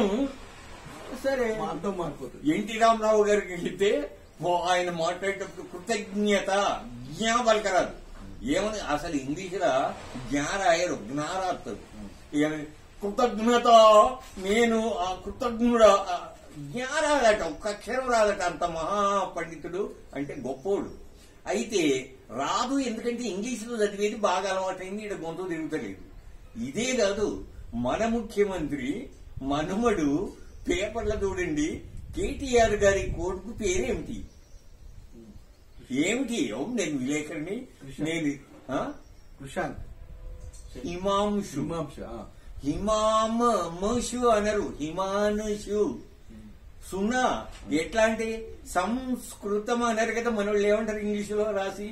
సరే మా అర్థం మారిపోతుంది ఎన్టీ రామారావు గారికి వెళ్తే ఓ ఆయన మాట్లాడేటప్పుడు కృతజ్ఞత జ్ఞా పలకరాదు ఏమని అసలు ఇంగ్లీష్ లా జ్ఞా రాయరు జ్ఞా రాస్తారు ఏమని కృతజ్ఞత నేను ఆ కృతజ్ఞుడ ఆ జ్ఞా రాదట ఒక్క అక్షరం రాదట అంత మహా పండితుడు అంటే గొప్పోడు అయితే రాదు ఎందుకంటే ఇంగ్లీష్ లో చదివేది బాగా అలవాటైంది ఇక్కడ గొంతు తిరుగుతలేదు ఇదే కాదు మన ముఖ్యమంత్రి మనుమడు పేపర్ల చూడండి కేటీఆర్ గారి కొడుకు పేరేమిటి ఏమిటి అవును నేను విలేకరిని నేను ఆ? కృషాంక్ హిమాంశు హిమాంశ ఆ. హిమామషు అనరు హిమానుషు సున్నా ఎట్లా అంటే సంస్కృతం అన్నారు కదా మన వాళ్ళు ఏమంటారు ఇంగ్లీష్ లో రాసి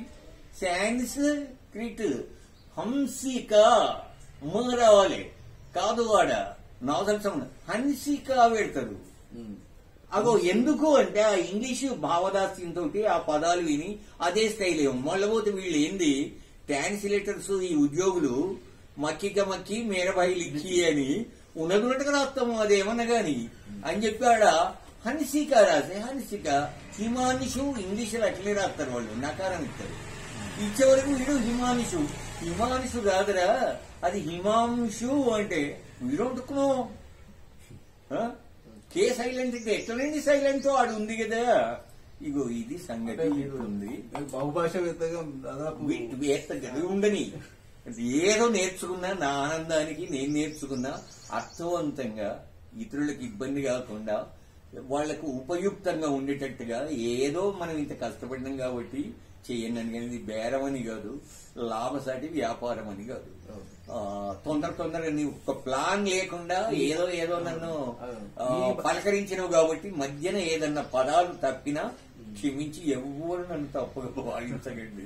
సాంస్క్రిట్ హంసిక మ రావాలి కాదు వాడ నవదల సౌండ్ హంసిక పెడతారు ఉమ్. అగో ఎందుకు అంటే ఆ ఇంగ్లీషు భావదాస్యంతో ఆ పదాలు విని అదే స్టైల్ మొళ్ళబోతే వీళ్ళు ఏంది ట్రాన్స్లేటర్స్ ఈ ఉద్యోగులు మక్కిక మక్కి మేరబాయి లిక్కి అని ఉన్నదున్నట్టుగా రాస్తాము అదేమన్నా గాని అని చెప్పి ఆడ హన్సిక రాసే హన్సిక హిమానిషు ఇంగ్లీషులో అట్లే రాస్తారు వాళ్ళు నకారం ఇస్తారు ఇచ్చే వరకు వీడు హిమానిషు హిమానిషు కాదురా అది హిమాంశు అంటే వీడొంటుకున్నావు కే సైలెంట్ అంటే ఎట్లనండి సైలెంట్ ఆడు ఉంది కదా ఇగో ఇది అంటే సంగతి మీరు ఉంది మీరు బహుభాషావేత్తగా దాదాపు వేస్త గది ఉండని ఏదో నేర్చుకున్నా నా ఆనందానికి నేను నేర్చుకున్నా అర్థవంతంగా ఇతరులకు ఇబ్బంది కాకుండా వాళ్లకు ఉపయుక్తంగా ఉండేటట్టుగా ఏదో మనం ఇంత కష్టపడినాం కాబట్టి చెయ్యండి అని కానీ ఇది బేరం అని కాదు లాభసాటి వ్యాపారం అని కాదు ఆ, తొందర తొందరగా నీ ఒక ప్లాన్ లేకుండా ఏదో ఏదో నన్ను ఆ, పలకరించినవు కాబట్టి మధ్యన ఏదన్నా పదాలు తప్పినా క్షమించి ఎవరు నన్ను తప్పుగా భావించకండి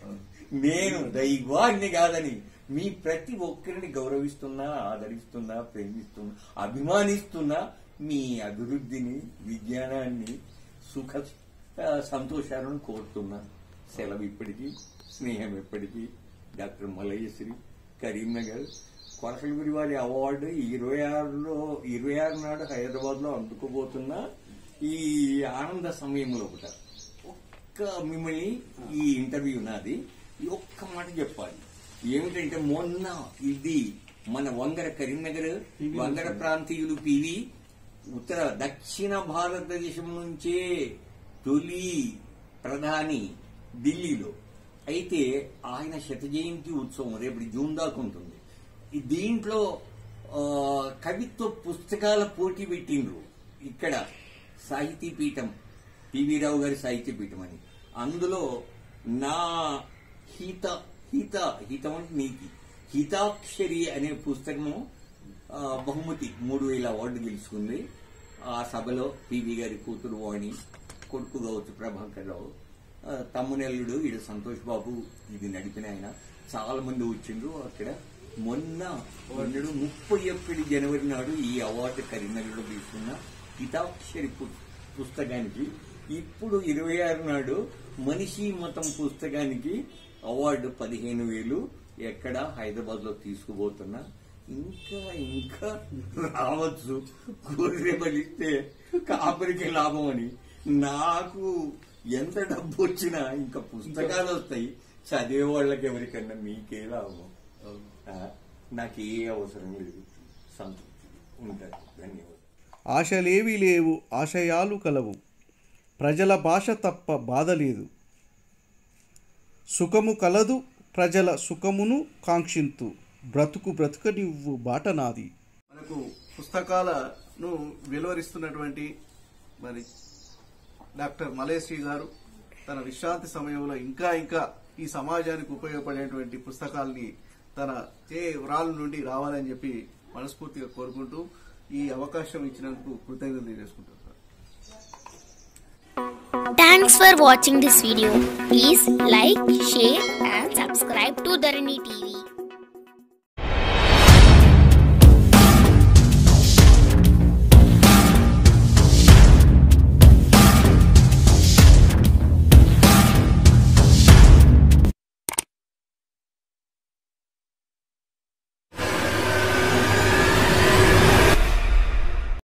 నేను దైవాన్ని కాదని మీ ప్రతి ఒక్కరిని గౌరవిస్తున్నా ఆదరిస్తున్నా ప్రేమిస్తున్నా అభిమానిస్తున్నా మీ అభివృద్ధిని విజ్ఞానాన్ని సుఖ ఆ, సంతోషాలను కోరుతున్నా సెలవు ఇప్పటికీ స్నేహం ఎప్పటికీ డాక్టర్ మలయశ్రీ కరీంనగర్ కొరకలగురి వారి అవార్డు ఇరవై ఆరులో ఇరవై ఆరు నాడు హైదరాబాద్ లో అందుకోబోతున్న ఈ ఆనంద సమయంలో ఒకట ఒక్క మిమ్మల్ని ఈ ఇంటర్వ్యూ నాది ఈ ఒక్క మాట చెప్పాలి ఏమిటంటే మొన్న ఇది మన వంగర కరీంనగర్ వంగర ప్రాంతీయులు పివి ఉత్తర దక్షిణ భారతదేశం నుంచే తొలి ప్రధాని ఢిల్లీలో అయితే ఆయన శత జయంతి ఉత్సవం రేపు జూన్ దాకా ఉంటుంది ఈ దీంట్లో ఆ, కవిత్వ పుస్తకాల పోటీ పెట్టిండ్రు ఇక్కడ సాహితీ పీఠం పివి రావు గారి సాహిత్య పీఠం అని అందులో నా హిత హిత హితం అంటే నీతి హితాక్షరి అనే పుస్తకము ఆ, బహుమతి మూడు వేల అవార్డు గెలుచుకుంది ఆ సభలో పివి గారి కూతురు వాణి కొడుకు కావచ్చు ప్రభాకర్ రావు ఆ, తమ్మునెల్లుడు ఈడ సంతోష్ బాబు ఇది నడిపిన ఆయన చాలా మంది వచ్చిండ్రు అక్కడ మొన్న మొన్నడు ముప్పై ఒకటి జనవరి నాడు ఈ అవార్డు కరీంనగర్లో తీసుకున్న హితాక్షరి పు- పుస్తకానికి ఇప్పుడు ఇరవై ఆరు నాడు మనిషి మతం పుస్తకానికి అవార్డు పదిహేను వేలు ఎక్కడ హైదరాబాద్ లో తీసుకుపోతున్నా ఇంకా ఇంకా రావచ్చు కూరేబలిస్తే కాపరికి లాభం అని నాకు ఎంత డబ్బు వచ్చినా ఇంకా పుస్తకాలు వస్తాయి చదివే వాళ్ళకి ఎవరికన్నా మీకే లాభం ఆ, నాకు ఏ అవసరం లేదు సంతృప్తి ఉంటుంది ధన్యవాదాలు ఆశలేవి లేవు ఆశయాలు కలవు ప్రజల భాష తప్ప బాధ లేదు సుఖము కలదు ప్రజల సుఖమును కాంక్షింతు బ్రతుకు బ్రతుక నువ్వు బాట నాది మనకు పుస్తకాలను వెలువరిస్తున్నటువంటి మరి డాక్టర్ మలేశ్రీ గారు తన విశ్రాంతి సమయంలో ఇంకా ఇంకా ఈ సమాజానికి ఉపయోగపడేటువంటి పుస్తకాల్ని తన ఏ వ్రాల నుండి రావాలని చెప్పి మనస్ఫూర్తిగా కోరుకుంటూ ఈ అవకాశం ఇచ్చినందుకు కృతజ్ఞతలు తెలియజేసుకుంటాను sir Thanks for watching this video. Please like, share and subscribe to Dharani TV.